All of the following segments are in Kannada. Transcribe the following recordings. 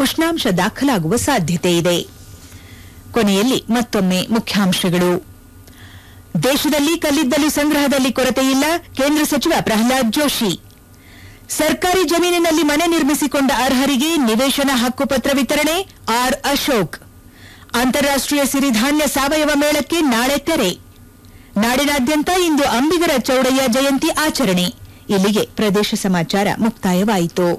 ಉಷ್ಣಾಂಶ ದಾಖಲಾಗುವ ಸಾಧ್ಯತೆ ಇದೆ ಕೊನೆಯಲ್ಲಿ ಮತ್ತೊಮ್ಮೆ ಮುಖ್ಯಾಂಶಗಳು ದೇಶದಲ್ಲಿ ಕಲ್ಲಿದ್ದಲು ಸಂಗ್ರಹದಲ್ಲಿ ಕೊರತೆಯಿಲ್ಲ ಕೇಂದ್ರ ಸಚಿವ ಪ್ರಹ್ಲಾದ್ ಜೋಶಿ ಸರ್ಕಾರಿ ಜಮೀನಿನಲ್ಲಿ ಮನೆ ನಿರ್ಮಿಸಿಕೊಂಡ ಅರ್ಹರಿಗೆ ನಿವೇಶನ ಹಕ್ಕುಪತ್ರ ವಿತರಣೆ ಆರ್ ಅಶೋಕ್ ಅಂತಾರಾಷ್ಟೀಯ ಸಿರಿಧಾನ್ಯ ಸಾವಯವ ಮೇಳಕ್ಕೆ ನಾಳೆ ತೆರೆ ನಾಡಿನಾದ್ಯಂತ ಇಂದು ಅಂಬಿಗರ ಚೌಡಯ್ಯ ಜಯಂತಿ ಆಚರಣೆ ಇಲ್ಲಿಗೆ ಪ್ರದೇಶ ಸಮಾಚಾರ ಮುಕ್ತಾಯವಾಯಿತು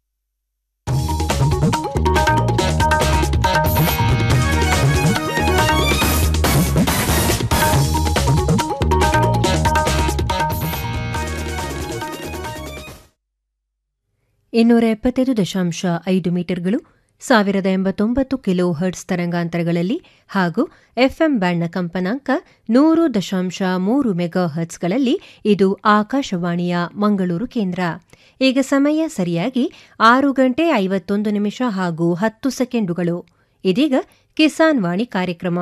ಇನ್ನೂರ ಎಪ್ಪತ್ತೈದು ದಶಾಂಶ ಐದು ಮೀಟರ್ಗಳು ಸಾವಿರದ ಎಂಬತ್ತೊಂಬತ್ತು ಕಿಲೋ ಹರ್ಟ್ಸ್ ತರಂಗಾಂತರಗಳಲ್ಲಿ ಹಾಗೂ ಎಫ್ಎಂ ಬ್ಯಾಂಡ್ನ ಕಂಪನಾಂಕ ನೂರು ದಶಾಂಶ ಮೂರು ಮೆಗಾ ಹರ್ಟ್ಸ್ಗಳಲ್ಲಿ ಇದು ಆಕಾಶವಾಣಿಯ ಮಂಗಳೂರು ಕೇಂದ್ರ ಈಗ ಸಮಯ ಸರಿಯಾಗಿ ಆರು ಗಂಟೆ ಐವತ್ತೊಂದು ನಿಮಿಷ ಹಾಗೂ ಹತ್ತು ಸೆಕೆಂಡುಗಳು ಇದೀಗ ಕಿಸಾನ್ ವಾಣಿ ಕಾರ್ಯಕ್ರಮ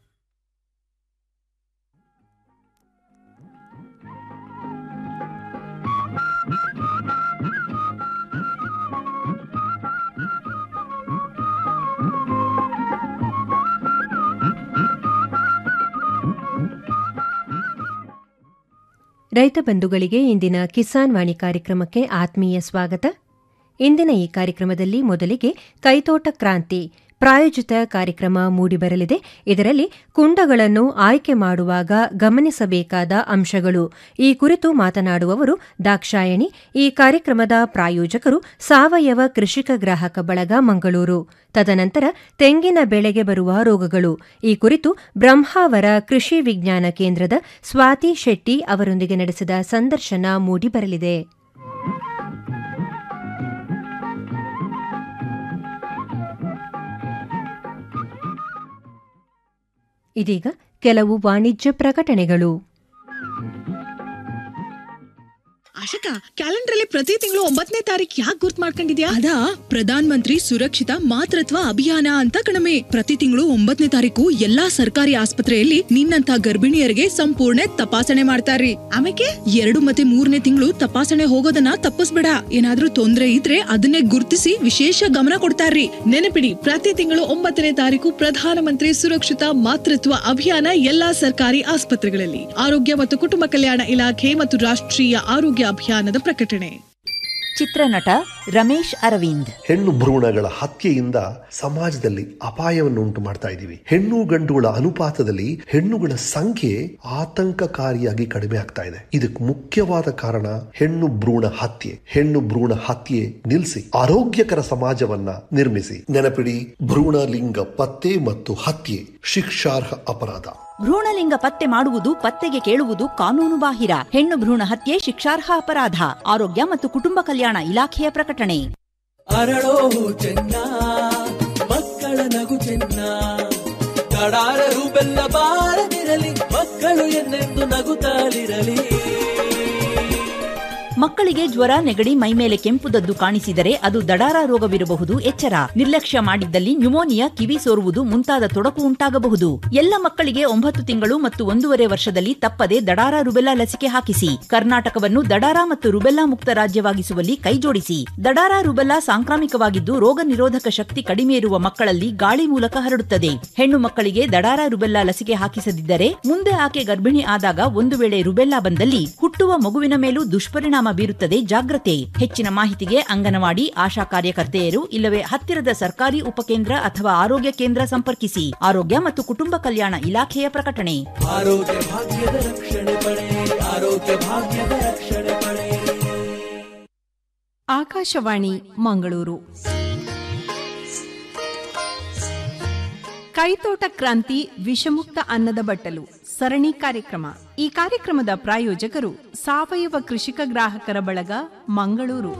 ರೈತ ಬಂಧುಗಳಿಗೆ ಇಂದಿನ ಕಿಸಾನ್ ವಾಣಿ ಕಾರ್ಯಕ್ರಮಕ್ಕೆ ಆತ್ಮೀಯ ಸ್ವಾಗತ ಇಂದಿನ ಈ ಕಾರ್ಯಕ್ರಮದಲ್ಲಿ ಮೊದಲಿಗೆ ಕೈತೋಟ ಕ್ರಾಂತಿ ಪ್ರಾಯೋಜಿತ ಕಾರ್ಯಕ್ರಮ ಮೂಡಿಬರಲಿದೆ ಇದರಲ್ಲಿ ಕುಂಡಗಳನ್ನು ಆಯ್ಕೆ ಮಾಡುವಾಗ ಗಮನಿಸಬೇಕಾದ ಅಂಶಗಳು ಈ ಕುರಿತು ಮಾತನಾಡುವವರು ದಾಕ್ಷಾಯಣಿ ಈ ಕಾರ್ಯಕ್ರಮದ ಪ್ರಾಯೋಜಕರು ಸಾವಯವ ಕೃಷಿಕ ಗ್ರಾಹಕ ಬಳಗ ಮಂಗಳೂರು ತದನಂತರ ತೆಂಗಿನ ಬೆಳೆಗೆ ಬರುವ ರೋಗಗಳು ಈ ಕುರಿತು ಬ್ರಹ್ಮಾವರ ಕೃಷಿ ವಿಜ್ಞಾನ ಕೇಂದ್ರದ ಸ್ವಾತಿ ಶೆಟ್ಟಿ ಅವರೊಂದಿಗೆ ನಡೆಸಿದ ಸಂದರ್ಶನ ಮೂಡಿಬರಲಿದೆ ಇದೀಗ ಕೆಲವು ವಾಣಿಜ್ಯ ಪ್ರಕಟಣೆಗಳು ಆಶಿಕಾ ಕ್ಯಾಲೆಂಡರ್ ಅಲ್ಲಿ ಪ್ರತಿ ತಿಂಗಳು ಒಂಬತ್ತನೇ ತಾರೀಕು ಯಾಕೆ ಗುರ್ತ್ ಮಾಡ್ಕೊಂಡಿದ್ಯಾ ಅದಾ ಪ್ರಧಾನ್ ಮಂತ್ರಿ ಸುರಕ್ಷಿತ ಮಾತೃತ್ವ ಅಭಿಯಾನ ಅಂತ ಕಣಮೆ ಪ್ರತಿ ತಿಂಗಳು ಒಂಬತ್ತನೇ ತಾರೀಕು ಎಲ್ಲಾ ಸರ್ಕಾರಿ ಆಸ್ಪತ್ರೆಯಲ್ಲಿ ನಿನ್ನಂತ ಗರ್ಭಿಣಿಯರಿಗೆ ಸಂಪೂರ್ಣ ತಪಾಸಣೆ ಮಾಡ್ತಾರ್ರಿ ಆಮೇಲೆ ಎರಡು ಮತ್ತೆ ಮೂರನೇ ತಿಂಗಳು ತಪಾಸಣೆ ಹೋಗೋದನ್ನ ತಪ್ಪಿಸ್ಬೇಡ ಏನಾದ್ರೂ ತೊಂದ್ರೆ ಇದ್ರೆ ಅದನ್ನೇ ಗುರ್ತಿಸಿ ವಿಶೇಷ ಗಮನ ಕೊಡ್ತಾರ್ರಿ ನೆನಪಿಡಿ ಪ್ರತಿ ತಿಂಗಳು ಒಂಬತ್ತನೇ ತಾರೀಕು ಪ್ರಧಾನಮಂತ್ರಿ ಸುರಕ್ಷಿತ ಮಾತೃತ್ವ ಅಭಿಯಾನ ಎಲ್ಲಾ ಸರ್ಕಾರಿ ಆಸ್ಪತ್ರೆಗಳಲ್ಲಿ ಆರೋಗ್ಯ ಮತ್ತು ಕುಟುಂಬ ಕಲ್ಯಾಣ ಇಲಾಖೆ ಮತ್ತು ರಾಷ್ಟ್ರೀಯ ಆರೋಗ್ಯ ಅಭಿಯಾನದ ಪ್ರಕಟಣೆ ಚಿತ್ರನಟ ರಮೇಶ್ ಅರವಿಂದ್ ಹೆಣ್ಣು ಭ್ರೂಣಗಳ ಹತ್ಯೆಯಿಂದ ಸಮಾಜದಲ್ಲಿ ಅಪಾಯವನ್ನು ಉಂಟು ಮಾಡ್ತಾ ಇದ್ದೀವಿ ಹೆಣ್ಣು ಗಂಡುಗಳ ಅನುಪಾತದಲ್ಲಿ ಹೆಣ್ಣುಗಳ ಸಂಖ್ಯೆ ಆತಂಕಕಾರಿಯಾಗಿ ಕಡಿಮೆ ಆಗ್ತಾ ಇದೆ ಇದಕ್ಕೆ ಮುಖ್ಯವಾದ ಕಾರಣ ಹೆಣ್ಣು ಭ್ರೂಣ ಹತ್ಯೆ ಹೆಣ್ಣು ಭ್ರೂಣ ಹತ್ಯೆ ನಿಲ್ಲಿಸಿ ಆರೋಗ್ಯಕರ ಸಮಾಜವನ್ನ ನಿರ್ಮಿಸಿ ನೆನಪಿಡಿ ಭ್ರೂಣ ಲಿಂಗ ಪತ್ತೆ ಮತ್ತು ಹತ್ಯೆ ಶಿಕ್ಷಾರ್ಹ ಅಪರಾಧ ಭ್ರೂಣಲಿಂಗ ಪತ್ತೆ ಮಾಡುವುದು ಪತ್ತೆಗೆ ಕೇಳುವುದು ಕಾನೂನು ಬಾಹಿರ ಹೆಣ್ಣು ಭ್ರೂಣ ಹತ್ಯೆ ಶಿಕ್ಷಾರ್ಹ ಅಪರಾಧ ಆರೋಗ್ಯ ಮತ್ತು ಕುಟುಂಬ ಕಲ್ಯಾಣ ಇಲಾಖೆಯ ಪ್ರಕಟಣೆ ಅರಳೋ ಚೆನ್ನ ಮಕ್ಕಳ ನಗು ಚೆನ್ನ ಕಡಾರರು ಬೆಲ್ಲ ಬಾರದಿರಲಿ ಮಕ್ಕಳು ಎನ್ನೆಂದು ನಗುತ್ತಲಿರಲಿ ಮಕ್ಕಳಿಗೆ ಜ್ವರ ನೆಗಡಿ ಮೈಮೇಲೆ ಕೆಂಪುದದ್ದು ಕಾಣಿಸಿದರೆ ಅದು ದಡಾರ ರೋಗವಿರಬಹುದು ಎಚ್ಚರ ನಿರ್ಲಕ್ಷ್ಯ ಮಾಡಿದ್ದಲ್ಲಿ ನ್ಯುಮೋನಿಯಾ ಕಿವಿ ಸೋರುವುದು ಮುಂತಾದ ತೊಡಕು ಉಂಟಾಗಬಹುದು ಎಲ್ಲ ಮಕ್ಕಳಿಗೆ ಒಂಬತ್ತು ತಿಂಗಳು ಮತ್ತು ಒಂದೂವರೆ ವರ್ಷದಲ್ಲಿ ತಪ್ಪದೆ ದಡಾರ ರುಬೆಲ್ಲಾ ಲಸಿಕೆ ಹಾಕಿಸಿ ಕರ್ನಾಟಕವನ್ನು ದಡಾರ ಮತ್ತು ರುಬೆಲ್ಲಾ ಮುಕ್ತ ರಾಜ್ಯವಾಗಿಸುವಲ್ಲಿ ಕೈಜೋಡಿಸಿ ದಡಾರ ರುಬೆಲ್ಲಾ ಸಾಂಕ್ರಾಮಿಕವಾಗಿದ್ದು ರೋಗ ನಿರೋಧಕ ಶಕ್ತಿ ಕಡಿಮೆ ಇರುವ ಮಕ್ಕಳಲ್ಲಿ ಗಾಳಿ ಮೂಲಕ ಹರಡುತ್ತದೆ ಹೆಣ್ಣು ಮಕ್ಕಳಿಗೆ ದಡಾರ ರುಬೆಲ್ಲಾ ಲಸಿಕೆ ಹಾಕಿಸದಿದ್ದರೆ ಮುಂದೆ ಆಕೆ ಗರ್ಭಿಣಿ ಆದಾಗ ಒಂದು ವೇಳೆ ರುಬೆಲ್ಲಾ ಬಂದಲ್ಲಿ ಹುಟ್ಟುವ ಮಗುವಿನ ಮೇಲೂ ದುಷ್ಪರಿಣಾಮ ಬೀರುತ್ತದೆ ಜಾಗ್ರತೆ ಹೆಚ್ಚಿನ ಮಾಹಿತಿಗೆ ಅಂಗನವಾಡಿ ಆಶಾ ಕಾರ್ಯಕರ್ತೆಯರು ಇಲ್ಲವೇ ಹತ್ತಿರದ ಸರ್ಕಾರಿ ಉಪಕೇಂದ್ರ ಅಥವಾ ಆರೋಗ್ಯ ಕೇಂದ್ರ ಸಂಪರ್ಕಿಸಿ ಆರೋಗ್ಯ ಮತ್ತು ಕುಟುಂಬ ಕಲ್ಯಾಣ ಇಲಾಖೆಯ ಪ್ರಕಟಣೆ ಆರೋಗ್ಯ ಭಾಗ್ಯದ ರಕ್ಷಣೆ ಪಡೆ ಆರೋಗ್ಯ ಭಾಗ್ಯದ ರಕ್ಷಣೆ ಪಡೆ ಆಕಾಶವಾಣಿ ಮಂಗಳೂರು ಕೈತೋಟ ಕ್ರಾಂತಿ ವಿಷಮುಕ್ತ ಅನ್ನದ ಬಟ್ಟಲು ಸರಣಿ ಕಾರ್ಯಕ್ರಮ ಈ ಕಾರ್ಯಕ್ರಮದ ಪ್ರಾಯೋಜಕರು ಸಾವಯವ ಕೃಷಿಕ ಗ್ರಾಹಕರ ಬಳಗ ಮಂಗಳೂರು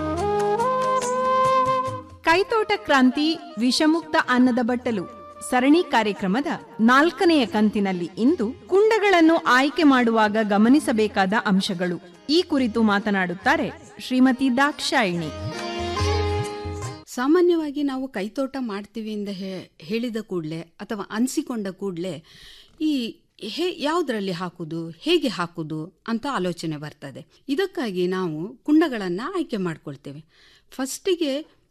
ಕೈತೋಟ ಕ್ರಾಂತಿ ವಿಷಮುಕ್ತ ಅನ್ನದ ಬಟ್ಟಲು ಸರಣಿ ಕಾರ್ಯಕ್ರಮದ ನಾಲ್ಕನೆಯ ಕಂತಿನಲ್ಲಿ ಇಂದು ಕುಂಡಗಳನ್ನು ಆಯ್ಕೆ ಮಾಡುವಾಗ ಗಮನಿಸಬೇಕಾದ ಅಂಶಗಳು ಈ ಕುರಿತು ಮಾತನಾಡುತ್ತಾರೆ ಶ್ರೀಮತಿ ದಾಕ್ಷಾಯಿಣಿ ಸಾಮಾನ್ಯವಾಗಿ ನಾವು ಕೈತೋಟ ಮಾಡ್ತೀವಿ ಅಂತ ಹೇ- ಹೇಳಿದ ಕೂಡಲೇ ಅಥವಾ ಅನಿಸಿಕೊಂಡ ಕೂಡಲೇ ಈ ಹೇ ಯಾವುದರಲ್ಲಿ ಹಾಕುದು ಹೇಗೆ ಹಾಕುದು ಅಂತ ಆಲೋಚನೆ ಬರ್ತದೆ ಇದಕ್ಕಾಗಿ ನಾವು ಕುಂಡಗಳನ್ನು ಆಯ್ಕೆ ಮಾಡ್ಕೊಳ್ತೇವೆ ಫಸ್ಟಿಗೆ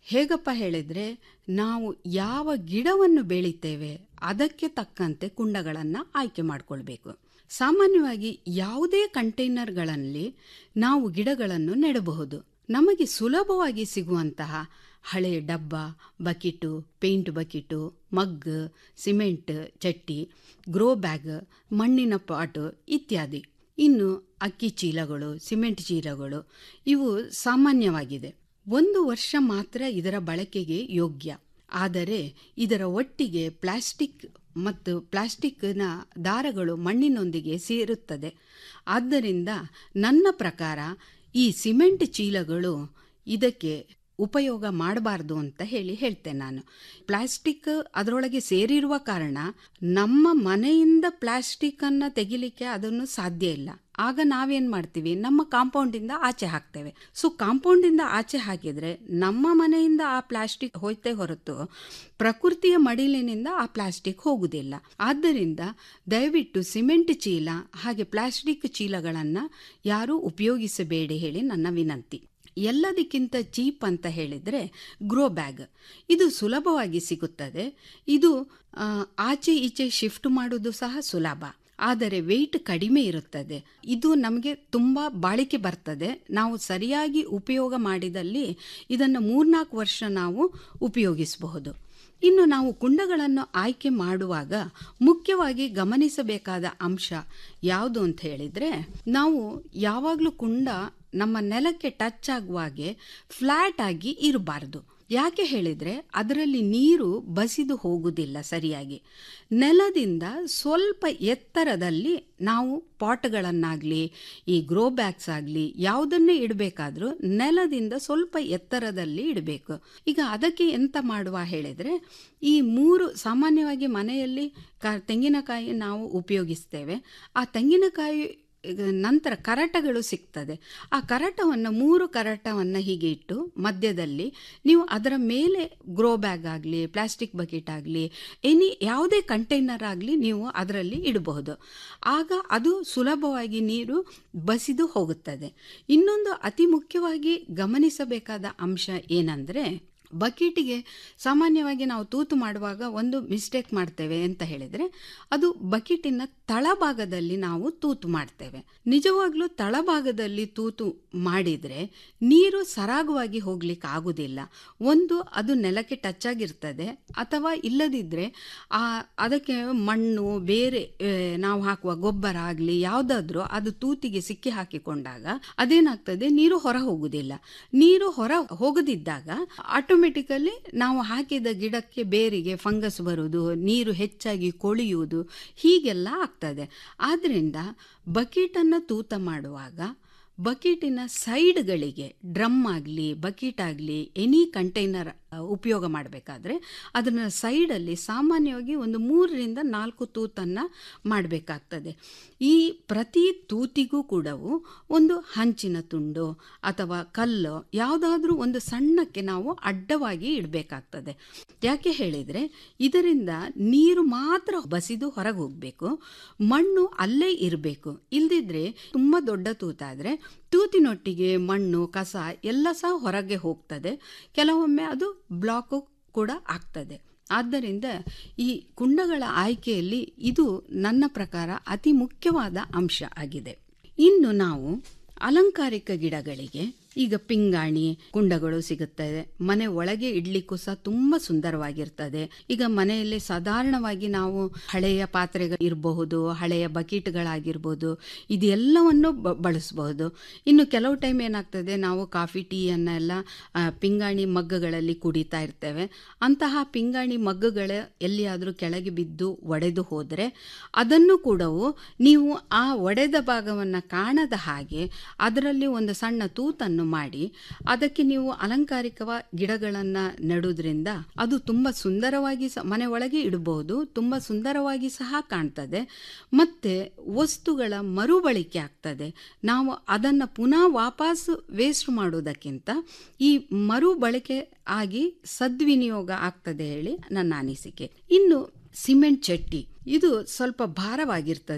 ಹೇಗಪ್ಪ ಹೇಳಿದ್ರೆ ನಾವು ಯಾವ ಗಿಡವನ್ನು ಬೆಳಿತೇವೆ ಅದಕ್ಕೆ ತಕ್ಕಂತೆ ಕುಂಡಗಳನ್ನು ಆಯ್ಕೆ ಮಾಡಿಕೊಳ್ಬೇಕು ಸಾಮಾನ್ಯವಾಗಿ ಯಾವುದೇ ಕಂಟೈನರ್ಗಳಲ್ಲಿ ನಾವು ಗಿಡಗಳನ್ನು ನೆಡಬಹುದು ನಮಗೆ ಸುಲಭವಾಗಿ ಸಿಗುವಂತಹ ಹಳೆಯ ಡಬ್ಬ bucket paint bucket mug cement ಚಟ್ಟಿ ಗ್ರೋ ಬ್ಯಾಗ್ ಮಣ್ಣಿನ ಪಾಟು ಇತ್ಯಾದಿ ಇನ್ನು ಅಕ್ಕಿ ಚೀಲಗಳು ಸಿಮೆಂಟ್ ಚೀಲಗಳು ಇವು ಸಾಮಾನ್ಯವಾಗಿದೆ ಒಂದು ವರ್ಷ ಮಾತ್ರ ಇದರ ಬಳಕೆಗೆ ಯೋಗ್ಯ ಆದರೆ ಇದರ ಒಟ್ಟಿಗೆ ಪ್ಲಾಸ್ಟಿಕ್ ಮತ್ತು ಪ್ಲಾಸ್ಟಿಕ್ನ ದಾರಗಳು ಮಣ್ಣಿನೊಂದಿಗೆ ಸೇರುತ್ತದೆ ಆದ್ದರಿಂದ ನನ್ನ ಪ್ರಕಾರ ಈ ಸಿಮೆಂಟ್ ಚೀಲಗಳು ಇದಕ್ಕೆ ಉಪಯೋಗ ಮಾಡಬಾರ್ದು ಅಂತ ಹೇಳಿ ಹೇಳ್ತೇನೆ ನಾನು ಪ್ಲಾಸ್ಟಿಕ್ ಅದರೊಳಗೆ ಸೇರಿರುವ ಕಾರಣ ನಮ್ಮ ಮನೆಯಿಂದ ಪ್ಲಾಸ್ಟಿಕ್ ಅನ್ನ ತೆಗಿಲಿಕ್ಕೆ ಅದನ್ನು ಸಾಧ್ಯ ಇಲ್ಲ ಆಗ ನಾವೇನ್ ಮಾಡ್ತೀವಿ ನಮ್ಮ ಕಾಂಪೌಂಡಿಂದ ಆಚೆ ಹಾಕ್ತೇವೆ ಸೊ ಕಾಂಪೌಂಡಿಂದ ಆಚೆ ಹಾಕಿದ್ರೆ ನಮ್ಮ ಮನೆಯಿಂದ ಆ ಪ್ಲಾಸ್ಟಿಕ್ ಹೋಯ್ತೆ ಹೊರತು ಪ್ರಕೃತಿಯ ಮಡಿಲಿನಿಂದ ಆ ಪ್ಲಾಸ್ಟಿಕ್ ಹೋಗುವುದಿಲ್ಲ ಆದ್ದರಿಂದ ದಯವಿಟ್ಟು ಸಿಮೆಂಟ್ ಚೀಲ ಹಾಗೆ ಪ್ಲಾಸ್ಟಿಕ್ ಚೀಲಗಳನ್ನು ಯಾರೂ ಉಪಯೋಗಿಸಬೇಡಿ ಹೇಳಿ ನನ್ನ ವಿನಂತಿ ಎಲ್ಲದಕ್ಕಿಂತ ಚೀಪ್ ಅಂತ ಹೇಳಿದರೆ ಗ್ರೋ ಬ್ಯಾಗ್ ಇದು ಸುಲಭವಾಗಿ ಸಿಗುತ್ತದೆ ಇದು ಆ, ಆಚೆ ಈಚೆ ಶಿಫ್ಟ್ ಮಾಡೋದು ಸಹ ಸುಲಭ ಆದರೆ ವೆಯ್ಟ್ ಕಡಿಮೆ ಇರುತ್ತದೆ ಇದು ನಮಗೆ ತುಂಬ ಬಾಳಿಕೆ ಬರ್ತದೆ ನಾವು ಸರಿಯಾಗಿ ಉಪಯೋಗ ಮಾಡಿದಲ್ಲಿ ಇದನ್ನು ಮೂರ್ನಾಲ್ಕು ವರ್ಷ ನಾವು ಉಪಯೋಗಿಸಬಹುದು ಇನ್ನು ನಾವು ಕುಂಡಗಳನ್ನು ಆಯ್ಕೆ ಮಾಡುವಾಗ ಮುಖ್ಯವಾಗಿ ಗಮನಿಸಬೇಕಾದ ಅಂಶ ಯಾವುದು ಅಂತ ಹೇಳಿದರೆ ನಾವು ಯಾವಾಗಲೂ ಕುಂಡ ನಮ್ಮ ನೆಲಕ್ಕೆ ಟಚ್ ಆಗುವಾಗೆ ಫ್ಲ್ಯಾಟ್ ಆಗಿ ಇರಬಾರ್ದು ಯಾಕೆ ಹೇಳಿದರೆ ಅದರಲ್ಲಿ ನೀರು ಬಸಿದು ಹೋಗುವುದಿಲ್ಲ ಸರಿಯಾಗಿ ನೆಲದಿಂದ ಸ್ವಲ್ಪ ಎತ್ತರದಲ್ಲಿ ನಾವು ಪಾಟ್ಗಳನ್ನಾಗಲಿ ಈ ಗ್ರೋ ಬ್ಯಾಗ್ಸ್ ಆಗಲಿ ಯಾವುದನ್ನೇ ಇಡಬೇಕಾದ್ರೂ ನೆಲದಿಂದ ಸ್ವಲ್ಪ ಎತ್ತರದಲ್ಲಿ ಇಡಬೇಕು ಈಗ ಅದಕ್ಕೆ ಎಂತ ಮಾಡುವ ಹೇಳಿದರೆ ಈ ಮೂರು ಸಾಮಾನ್ಯವಾಗಿ ಮನೆಯಲ್ಲಿ ಕ ತೆಂಗಿನಕಾಯಿ ನಾವು ಉಪಯೋಗಿಸ್ತೇವೆ ಆ ತೆಂಗಿನಕಾಯಿ ಈಗ ನಂತರ ಕರಟಗಳು ಸಿಗ್ತದೆ ಆ ಕರಟವನ್ನು ಮೂರು ಕರಟವನ್ನು ಹೀಗೆ ಇಟ್ಟು ಮಧ್ಯದಲ್ಲಿ ನೀವು ಅದರ ಮೇಲೆ ಗ್ರೋ ಬ್ಯಾಗ್ ಆಗಲಿ ಪ್ಲಾಸ್ಟಿಕ್ ಬಕೆಟ್ ಆಗಲಿ ಎನಿ ಯಾವುದೇ ಕಂಟೈನರ್ ಆಗಲಿ ನೀವು ಅದರಲ್ಲಿ ಇಡಬಹುದು ಆಗ ಅದು ಸುಲಭವಾಗಿ ನೀರು ಬಸಿದು ಹೋಗುತ್ತದೆ ಇನ್ನೊಂದು ಅತಿ ಮುಖ್ಯವಾಗಿ ಗಮನಿಸಬೇಕಾದ ಅಂಶ ಏನಂದರೆ ಬಕೀಟಿಗೆ ಸಾಮಾನ್ಯವಾಗಿ ನಾವು ತೂತು ಮಾಡುವಾಗ ಒಂದು ಮಿಸ್ಟೇಕ್ ಮಾಡ್ತೇವೆ ಅಂತ ಹೇಳಿದರೆ ಅದು ಬಕೀಟಿನ ತಳಭಾಗದಲ್ಲಿ ನಾವು ತೂತು ಮಾಡ್ತೇವೆ ನಿಜವಾಗ್ಲೂ ತಳಭಾಗದಲ್ಲಿ ತೂತು ಮಾಡಿದರೆ ನೀರು ಸರಾಗವಾಗಿ ಹೋಗ್ಲಿಕ್ಕೆ ಆಗುವುದಿಲ್ಲ ಒಂದು ಅದು ನೆಲಕ್ಕೆ ಟಚ್ ಆಗಿರ್ತದೆ ಅಥವಾ ಇಲ್ಲದಿದ್ದರೆ ಆ ಅದಕ್ಕೆ ಮಣ್ಣು ಬೇರೆ ಆ, ನಾವು ಹಾಕುವ ಗೊಬ್ಬರ ಆಗಲಿ ಯಾವುದಾದ್ರೂ ಅದು ತೂತಿಗೆ ಸಿಕ್ಕಿ ಹಾಕಿಕೊಂಡಾಗ ಅದೇನಾಗ್ತದೆ ನೀರು ಹೊರ ಹೋಗುವುದಿಲ್ಲ ನೀರು ಹೊರ ಹೋಗದಿದ್ದಾಗ ಆಟೋಮೆಟಿಕಲಿ ನಾವು ಹಾಕಿದ ಗಿಡಕ್ಕೆ ಬೇರಿಗೆ ಫಂಗಸ್ ಬರುವುದು ನೀರು ಹೆಚ್ಚಾಗಿ ಕೊಳೆಯುವುದು ಹೀಗೆಲ್ಲ ಆಗ್ತದೆ ಆದ್ದರಿಂದ ಬಕೆಟನ್ನು ತೂತ ಮಾಡುವಾಗ ಬಕೆಟಿನ ಸೈಡ್ಗಳಿಗೆ ಡ್ರಮ್ ಆಗಲಿ ಬಕೆಟ್ ಆಗಲಿ ಎನಿ ಕಂಟೈನರ್ ಉಪಯೋಗ ಮಾಡಬೇಕಾದ್ರೆ ಅದನ್ನ ಸೈಡಲ್ಲಿ ಸಾಮಾನ್ಯವಾಗಿ ಒಂದು ಮೂರರಿಂದ ನಾಲ್ಕು ತೂತನ್ನು ಮಾಡಬೇಕಾಗ್ತದೆ ಈ ಪ್ರತಿ ತೂತಿಗೂ ಕೂಡ ಒಂದು ಹಂಚಿನ ತುಂಡು ಅಥವಾ ಕಲ್ಲು ಯಾವುದಾದ್ರೂ ಒಂದು ಸಣ್ಣಕ್ಕೆ ನಾವು ಅಡ್ಡವಾಗಿ ಇಡಬೇಕಾಗ್ತದೆ ಯಾಕೆ ಹೇಳಿದರೆ ಇದರಿಂದ ನೀರು ಮಾತ್ರ ಬಸಿದು ಹೊರಗೆ ಹೋಗಬೇಕು ಮಣ್ಣು ಅಲ್ಲೇ ಇರಬೇಕು ಇಲ್ದಿದ್ರೆ ತುಂಬ ದೊಡ್ಡ ತೂತಾದರೆ ತೂತಿನೊಟ್ಟಿಗೆ ಮಣ್ಣು ಕಸ ಎಲ್ಲ ಸಹ ಹೊರಗೆ ಹೋಗ್ತದೆ ಕೆಲವೊಮ್ಮೆ ಅದು ಬ್ಲಾಕು ಕೂಡ ಆಗ್ತದೆ ಆದ್ದರಿಂದ ಈ ಕುಂಡಗಳ ಆಯ್ಕೆಯಲ್ಲಿ ಇದು ನನ್ನ ಪ್ರಕಾರ ಅತಿ ಮುಖ್ಯವಾದ ಅಂಶ ಆಗಿದೆ ಇನ್ನು ನಾವು ಅಲಂಕಾರಿಕ ಗಿಡಗಳಿಗೆ ಈಗ ಪಿಂಗಾಣಿ ಕುಂಡಗಳು ಸಿಗುತ್ತದೆ ಮನೆ ಒಳಗೆ ಇಡ್ಲಿಕ್ಕೂ ಸಹ ತುಂಬ ಸುಂದರವಾಗಿರ್ತದೆ ಈಗ ಮನೆಯಲ್ಲಿ ಸಾಧಾರಣವಾಗಿ ನಾವು ಹಳೆಯ ಪಾತ್ರೆಗಳು ಇರಬಹುದು ಹಳೆಯ ಬಕೆಟ್ಗಳಾಗಿರ್ಬೋದು ಇದೆಲ್ಲವನ್ನು ಬ- ಬಳಸಬಹುದು ಇನ್ನು ಕೆಲವು ಟೈಮ್ ಏನಾಗ್ತದೆ ನಾವು ಕಾಫಿ ಟೀಯನ್ನೆಲ್ಲ ಆ, ಪಿಂಗಾಣಿ ಮಗ್ಗಗಳಲ್ಲಿ ಕುಡಿತಾ ಇರ್ತೇವೆ ಅಂತಹ ಪಿಂಗಾಣಿ ಮಗ್ಗಗಳ ಎಲ್ಲಿಯಾದರೂ ಕೆಳಗೆ ಬಿದ್ದು ಒಡೆದು ಹೋದರೆ ಅದನ್ನು ಕೂಡ ನೀವು ಆ ಒಡೆದ ಭಾಗವನ್ನು ಕಾಣದ ಹಾಗೆ ಅದರಲ್ಲಿ ಒಂದು ಸಣ್ಣ ತೂತನ್ನು ಮಾಡಿ ಅದಕ್ಕೆ ನೀವು ಅಲಂಕಾರಿಕವ ಗಿಡಗಳನ್ನು ನೆಡುವುದರಿಂದ ಅದು ತುಂಬ ಸುಂದರವಾಗಿ ಸ ಮನೆ ಒಳಗೆ ಇಡಬಹುದು ತುಂಬ ಸುಂದರವಾಗಿ ಸಹ ಕಾಣ್ತದೆ ಮತ್ತೆ ವಸ್ತುಗಳ ಮರುಬಳಕೆ ಆಗ್ತದೆ ನಾವು ಅದನ್ನು ಪುನಃ ವಾಪಸ್ ವೇಸ್ಟ್ ಮಾಡೋದಕ್ಕಿಂತ ಈ ಮರುಬಳಕೆ ಆಗಿ ಸದ್ವಿನಿಯೋಗ ಆಗ್ತದೆ ಹೇಳಿ ನನ್ನ ಅನಿಸಿಕೆ ಇನ್ನು ಸಿಮೆಂಟ್ ಚಟ್ಟಿ ಇದು ಸ್ವಲ್ಪ ಭಾರವಾಗಿರ್ತದೆ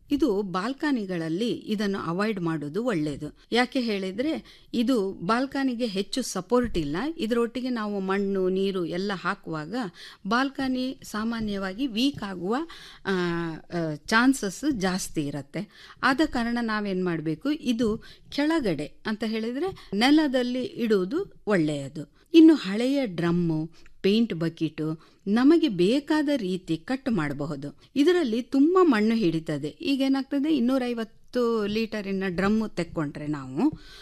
ಇದು ಬಾಲ್ಕನಿಗಳಲ್ಲಿ ಇದನ್ನು ಅವಾಯ್ಡ್ ಮಾಡೋದು ಒಳ್ಳೆಯದು ಯಾಕೆ ಹೇಳಿದ್ರೆ ಇದು ಬಾಲ್ಕನಿಗೆ ಹೆಚ್ಚು ಸಪೋರ್ಟ್ ಇಲ್ಲ ಇದರೊಟ್ಟಿಗೆ ನಾವು ಮಣ್ಣು ನೀರು ಎಲ್ಲ ಹಾಕುವಾಗ ಬಾಲ್ಕನಿ ಸಾಮಾನ್ಯವಾಗಿ ವೀಕ್ ಆಗುವ ಚಾನ್ಸಸ್ ಜಾಸ್ತಿ ಇರುತ್ತೆ ಆದ ಕಾರಣ ನಾವೇನು ಮಾಡಬೇಕು ಇದು ಕೆಳಗಡೆ ಅಂತ ಹೇಳಿದರೆ ನೆಲದಲ್ಲಿ ಇಡುವುದು ಒಳ್ಳೆಯದು ಇನ್ನು ಹಳೆಯ ಡ್ರಮ್ಮು ಪೇಂಟ್ ಬಕೀಟು ನಮಗೆ ಬೇಕಾದ ರೀತಿ ಕಟ್ ಮಾಡಬಹುದು ಇದರಲ್ಲಿ ತುಂಬ ಮಣ್ಣು ಹಿಡಿತದೆ ಈಗ ಏನಾಗ್ತದೆ ಇನ್ನೂರೈವತ್ತು ಲೀಟರಿನ ಡ್ರಮ್ಮು ತೆಕ್ಕೊಂಡ್ರೆ ನಾವು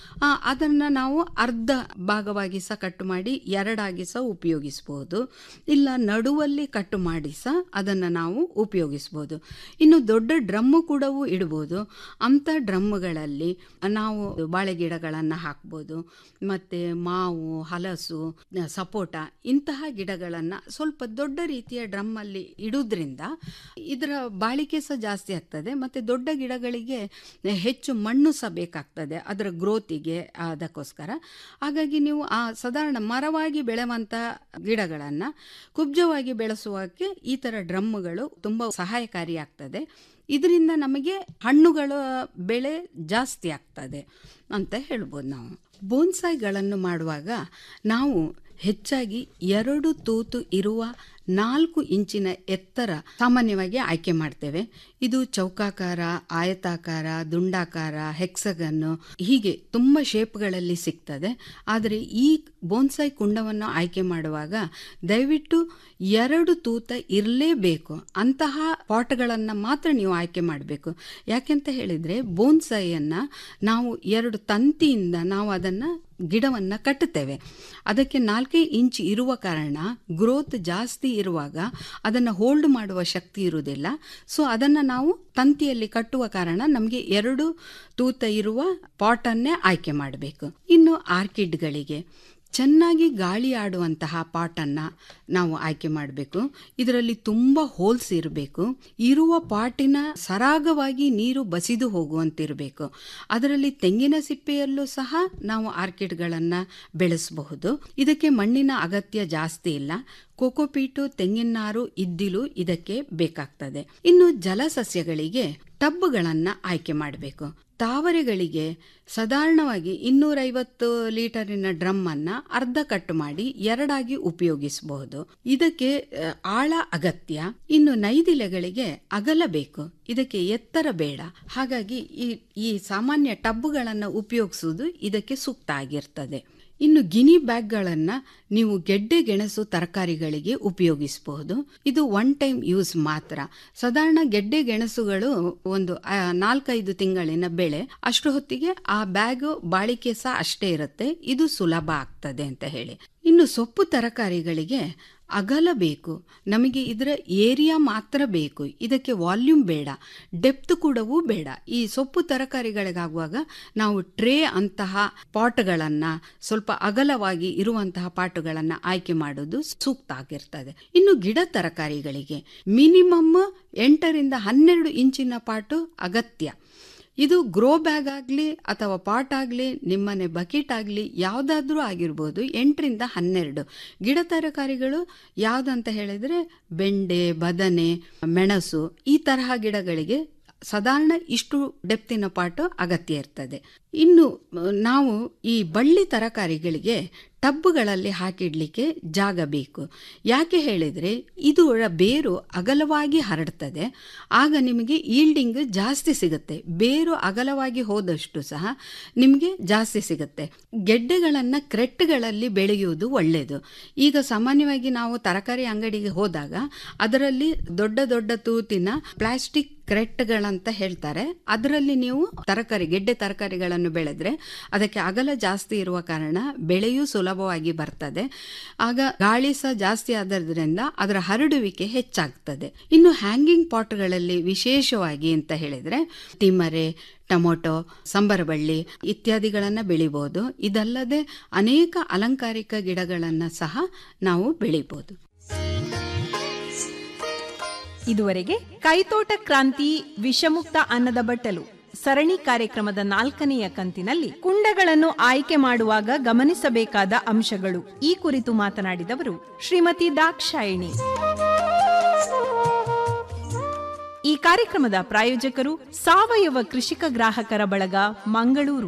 ಅದನ್ನು ನಾವು ಅರ್ಧ ಭಾಗವಾಗಿ ಸಹ ಕಟ್ ಮಾಡಿ ಎರಡಾಗಿ ಸಹ ಉಪಯೋಗಿಸ್ಬೋದು ಇಲ್ಲ ನಡುವಲ್ಲಿ ಕಟ್ ಮಾಡಿ ಸಹ ಅದನ್ನು ನಾವು ಉಪಯೋಗಿಸ್ಬೋದು ಇನ್ನು ದೊಡ್ಡ ಡ್ರಮ್ಮು ಕೂಡವೂ ಇಡ್ಬೋದು ಅಂಥ ಡ್ರಮ್ಮುಗಳಲ್ಲಿ ನಾವು ಬಾಳೆ ಗಿಡಗಳನ್ನು ಹಾಕ್ಬೋದು ಮತ್ತು ಮಾವು ಹಲಸು ಸಪೋಟ ಇಂತಹ ಗಿಡಗಳನ್ನು ಸ್ವಲ್ಪ ದೊಡ್ಡ ರೀತಿಯ ಡ್ರಮ್ಮಲ್ಲಿ ಇಡುವುದರಿಂದ ಇದರ ಬಾಳಿಕೆ ಸಹ ಜಾಸ್ತಿ ಆಗ್ತದೆ ಮತ್ತು ದೊಡ್ಡ ಗಿಡಗಳಿಗೆ ಹೆಚ್ಚು ಮಣ್ಣು ಸಹ ಬೇಕಾಗ್ತದೆ ಅದರ ಗ್ರೋತಿಗೆ ಅದಕ್ಕೋಸ್ಕರ ಹಾಗಾಗಿ ನೀವು ಆ ಸಾಧಾರಣ ಮರವಾಗಿ ಬೆಳೆಯುವಂಥ ಗಿಡಗಳನ್ನು ಕುಬ್ಜವಾಗಿ ಬೆಳೆಸುವಕ್ಕೆ ಈ ಥರ ಡ್ರಮ್ಮುಗಳು ತುಂಬ ಸಹಾಯಕಾರಿಯಾಗ್ತದೆ ಇದರಿಂದ ನಮಗೆ ಹಣ್ಣುಗಳ ಬೆಳೆ ಜಾಸ್ತಿ ಆಗ್ತದೆ ಅಂತ ಹೇಳ್ಬೋದು ನಾವು ಬೋನ್ಸಾಯ್ಗಳನ್ನು ಮಾಡುವಾಗ ನಾವು ಹೆಚ್ಚಾಗಿ ಎರಡು ತೂತು ಇರುವ ನಾಲ್ಕು ಇಂಚಿನ ಎತ್ತರ ಸಾಮಾನ್ಯವಾಗಿ ಆಯ್ಕೆ ಮಾಡ್ತೇವೆ ಇದು ಚೌಕಾಕಾರ ಆಯತಾಕಾರ ದುಂಡಾಕಾರ ಹೆಕ್ಸಗನ್ನು ಹೀಗೆ ತುಂಬ ಶೇಪ್ಗಳಲ್ಲಿ ಸಿಗ್ತದೆ ಆದರೆ ಈ ಬೋನ್ಸಾಯಿ ಕುಂಡವನ್ನು ಆಯ್ಕೆ ಮಾಡುವಾಗ ದಯವಿಟ್ಟು ಎರಡು ತೂತ ಇರಲೇಬೇಕು ಅಂತಹ ಪಾಟ್ಗಳನ್ನು ಮಾತ್ರ ನೀವು ಆಯ್ಕೆ ಮಾಡಬೇಕು ಯಾಕೆಂತ ಹೇಳಿದರೆ ಬೋನ್ಸಾಯಿಯನ್ನು ನಾವು ಎರಡು ತಂತಿಯಿಂದ ನಾವು ಅದನ್ನು ಗಿಡವನ್ನು ಕಟ್ಟುತ್ತೇವೆ ಅದಕ್ಕೆ ನಾಲ್ಕೇ ಇಂಚ್ ಇರುವ ಕಾರಣ ಗ್ರೋತ್ ಜಾಸ್ತಿ ಇರುವಾಗ ಅದನ್ನು ಹೋಲ್ಡ್ ಮಾಡುವ ಶಕ್ತಿ ಇರುವುದಿಲ್ಲ ಸೊ ಅದನ್ನು ನಾವು ತಂತಿಯಲ್ಲಿ ಕಟ್ಟುವ ಕಾರಣ ನಮಗೆ ಎರಡು ತೂತ ಇರುವ ಪಾಟನ್ನೇ ಆಯ್ಕೆ ಮಾಡಬೇಕು ಇನ್ನು ಆರ್ಕಿಡ್ಗಳಿಗೆ ಚೆನ್ನಾಗಿ ಗಾಳಿ ಆಡುವಂತಹ ಪಾಟನ್ನು ನಾವು ಆಯ್ಕೆ ಮಾಡಬೇಕು ಇದರಲ್ಲಿ ತುಂಬ ಹೋಲ್ಸ್ ಇರಬೇಕು ಇರುವ ಪಾಟಿನ ಸರಾಗವಾಗಿ ನೀರು ಬಸಿದು ಹೋಗುವಂತಿರಬೇಕು ಅದರಲ್ಲಿ ತೆಂಗಿನ ಸಿಪ್ಪೆಯಲ್ಲೂ ಸಹ ನಾವು ಆರ್ಕಿಡ್ಗಳನ್ನು ಬೆಳೆಸಬಹುದು ಇದಕ್ಕೆ ಮಣ್ಣಿನ ಅಗತ್ಯ ಜಾಸ್ತಿ ಇಲ್ಲ ಕೋಕೋಪೀಟು ತೆಂಗಿನಾರು ಇದ್ದಿಲು ಇದಕ್ಕೆ ಬೇಕಾಗ್ತದೆ ಇನ್ನು ಜಲಸಸ್ಯಗಳಿಗೆ ಟಬ್ಗಳನ್ನು ಆಯ್ಕೆ ಮಾಡಬೇಕು ತಾವರೆಗಳಿಗೆ ಸಾಧಾರಣವಾಗಿ ಇನ್ನೂರೈವತ್ತು ಲೀಟರಿನ ಡ್ರಮ್ ಅನ್ನ ಅರ್ಧ ಕಟ್ ಮಾಡಿ ಎರಡಾಗಿ ಉಪಯೋಗಿಸಬಹುದು ಇದಕ್ಕೆ ಆಳ ಅಗತ್ಯ ಇನ್ನು ನೈದಿಲೆಗಳಿಗೆ ಅಗಲ ಬೇಕು ಇದಕ್ಕೆ ಎತ್ತರ ಬೇಡ ಹಾಗಾಗಿ ಈ ಈ ಸಾಮಾನ್ಯ ಟಬ್ಗಳನ್ನು ಉಪಯೋಗಿಸುವುದು ಇದಕ್ಕೆ ಸೂಕ್ತ ಆಗಿರ್ತದೆ ಇನ್ನು ಗಿನಿ ಬ್ಯಾಗ್ಗಳನ್ನು ನೀವು ಗೆಡ್ಡೆ ಗೆಣಸು ತರಕಾರಿಗಳಿಗೆ ಉಪಯೋಗಿಸಬಹುದು ಇದು ಒನ್ ಟೈಮ್ ಯೂಸ್ ಮಾತ್ರ ಸಾಧಾರಣ ಗೆಡ್ಡೆ ಗೆಣಸುಗಳು ಒಂದು ನಾಲ್ಕೈದು ತಿಂಗಳಿನ ಬೆಳೆ ಅಷ್ಟು ಹೊತ್ತಿಗೆ ಆ ಬ್ಯಾಗ್ ಬಾಳಿಕೆ ಸಹ ಅಷ್ಟೇ ಇರುತ್ತೆ ಇದು ಸುಲಭ ಆಗ್ತದೆ ಅಂತ ಹೇಳಿ ಇನ್ನು ಸೊಪ್ಪು ತರಕಾರಿಗಳಿಗೆ ಅಗಲ ಬೇಕು ನಮಗೆ ಇದರ ಏರಿಯಾ ಮಾತ್ರ ಬೇಕು ಇದಕ್ಕೆ ವಾಲ್ಯೂಮ್ ಬೇಡ ಡೆಪ್ತ್ ಕೂಡವೂ ಬೇಡ ಈ ಸೊಪ್ಪು ತರಕಾರಿಗಳಿಗಾಗುವಾಗ ನಾವು ಟ್ರೇ ಅಂತಹ ಪಾಟ್ಗಳನ್ನು ಸ್ವಲ್ಪ ಅಗಲವಾಗಿ ಇರುವಂತಹ ಪಾಟುಗಳನ್ನು ಆಯ್ಕೆ ಮಾಡೋದು ಸೂಕ್ತ ಆಗಿರ್ತದೆ ಇನ್ನು ಗಿಡ ತರಕಾರಿಗಳಿಗೆ ಮಿನಿಮಮ್ ಎಂಟರಿಂದ ಹನ್ನೆರಡು ಇಂಚಿನ ಪಾಟು ಅಗತ್ಯ ಇದು ಗ್ರೋ ಬ್ಯಾಗ್ ಆಗಲಿ ಅಥವಾ ಪಾಟ್ ಆಗಲಿ ನಿಮ್ಮನೆ ಬಕೆಟ್ ಆಗಲಿ ಯಾವುದಾದ್ರೂ ಆಗಿರ್ಬೋದು ಎಂಟರಿಂದ ಹನ್ನೆರಡು ಗಿಡ ತರಕಾರಿಗಳು ಯಾವುದಂತ ಹೇಳಿದರೆ ಬೆಂಡೆ ಬದನೆ ಮೆಣಸು ಈ ತರಹ ಗಿಡಗಳಿಗೆ ಸಾಧಾರಣ ಇಷ್ಟು ಡೆಪ್ತಿನ ಪಾಟು ಅಗತ್ಯ ಇರ್ತದೆ ಇನ್ನು ನಾವು ಈ ಬಳ್ಳಿ ತರಕಾರಿಗಳಿಗೆ ಟಬ್ಗಳಲ್ಲಿ ಹಾಕಿಡ್ಲಿಕ್ಕೆ ಜಾಗ ಬೇಕು ಯಾಕೆ ಹೇಳಿದರೆ ಇದು ಬೇರು ಅಗಲವಾಗಿ ಹರಡ್ತದೆ ಆಗ ನಿಮಗೆ ಈಲ್ಡಿಂಗ್ ಜಾಸ್ತಿ ಸಿಗುತ್ತೆ ಬೇರು ಅಗಲವಾಗಿ ಹೋದಷ್ಟು ಸಹ ನಿಮಗೆ ಜಾಸ್ತಿ ಸಿಗುತ್ತೆ ಗೆಡ್ಡೆಗಳನ್ನು ಕ್ರೆಟ್ಗಳಲ್ಲಿ ಬೆಳೆಯುವುದು ಒಳ್ಳೆಯದು ಈಗ ಸಾಮಾನ್ಯವಾಗಿ ನಾವು ತರಕಾರಿ ಅಂಗಡಿಗೆ ಹೋದಾಗ ಅದರಲ್ಲಿ ದೊಡ್ಡ ದೊಡ್ಡ ತೂತಿನ ಪ್ಲಾಸ್ಟಿಕ್ ಕ್ರೆಟ್ಗಳಂತ ಹೇಳ್ತಾರೆ ಅದರಲ್ಲಿ ನೀವು ತರಕಾರಿ ಗೆಡ್ಡೆ ತರಕಾರಿಗಳನ್ನು ಬೆಳೆದ್ರೆ ಅದಕ್ಕೆ ಅಗಲ ಜಾಸ್ತಿ ಇರುವ ಕಾರಣ ಬೆಳೆಯೂ ಸುಲಭವಾಗಿ ಬರ್ತದೆ ಆಗ ಗಾಳಿ ಸಹ ಜಾಸ್ತಿ ಆದದ್ರಿಂದ ಅದರ ಹರಡುವಿಕೆ ಹೆಚ್ಚಾಗ್ತದೆ ಇನ್ನು ಹ್ಯಾಂಗಿಂಗ್ ಪಾಟ್ಗಳಲ್ಲಿ ವಿಶೇಷವಾಗಿ ಅಂತ ಹೇಳಿದ್ರೆ ತಿಮ್ಮರೆ ಟೊಮೊಟೊ ಸಂಬರಬಳ್ಳಿ ಇತ್ಯಾದಿಗಳನ್ನು ಬೆಳಿಬೋದು ಇದಲ್ಲದೆ ಅನೇಕ ಅಲಂಕಾರಿಕ ಗಿಡಗಳನ್ನು ಸಹ ನಾವು ಬೆಳಿಬೋದು ಇದುವರೆಗೆ ಕೈತೋಟ ಕ್ರಾಂತಿ ವಿಷಮುಕ್ತ ಅನ್ನದ ಬಟ್ಟಲು ಸರಣಿ ಕಾರ್ಯಕ್ರಮದ ನಾಲ್ಕನೆಯ ಕಂತಿನಲ್ಲಿ ಕುಂಡಗಳನ್ನು ಆಯ್ಕೆ ಮಾಡುವಾಗ ಗಮನಿಸಬೇಕಾದ ಅಂಶಗಳು ಈ ಕುರಿತು ಮಾತನಾಡಿದವರು ಶ್ರೀಮತಿ ದಾಕ್ಷಾಯಿಣಿ ಈ ಈ ಕಾರ್ಯಕ್ರಮದ ಪ್ರಾಯೋಜಕರು ಸಾವಯವ ಕೃಷಿಕ ಗ್ರಾಹಕರ ಬಳಗ ಮಂಗಳೂರು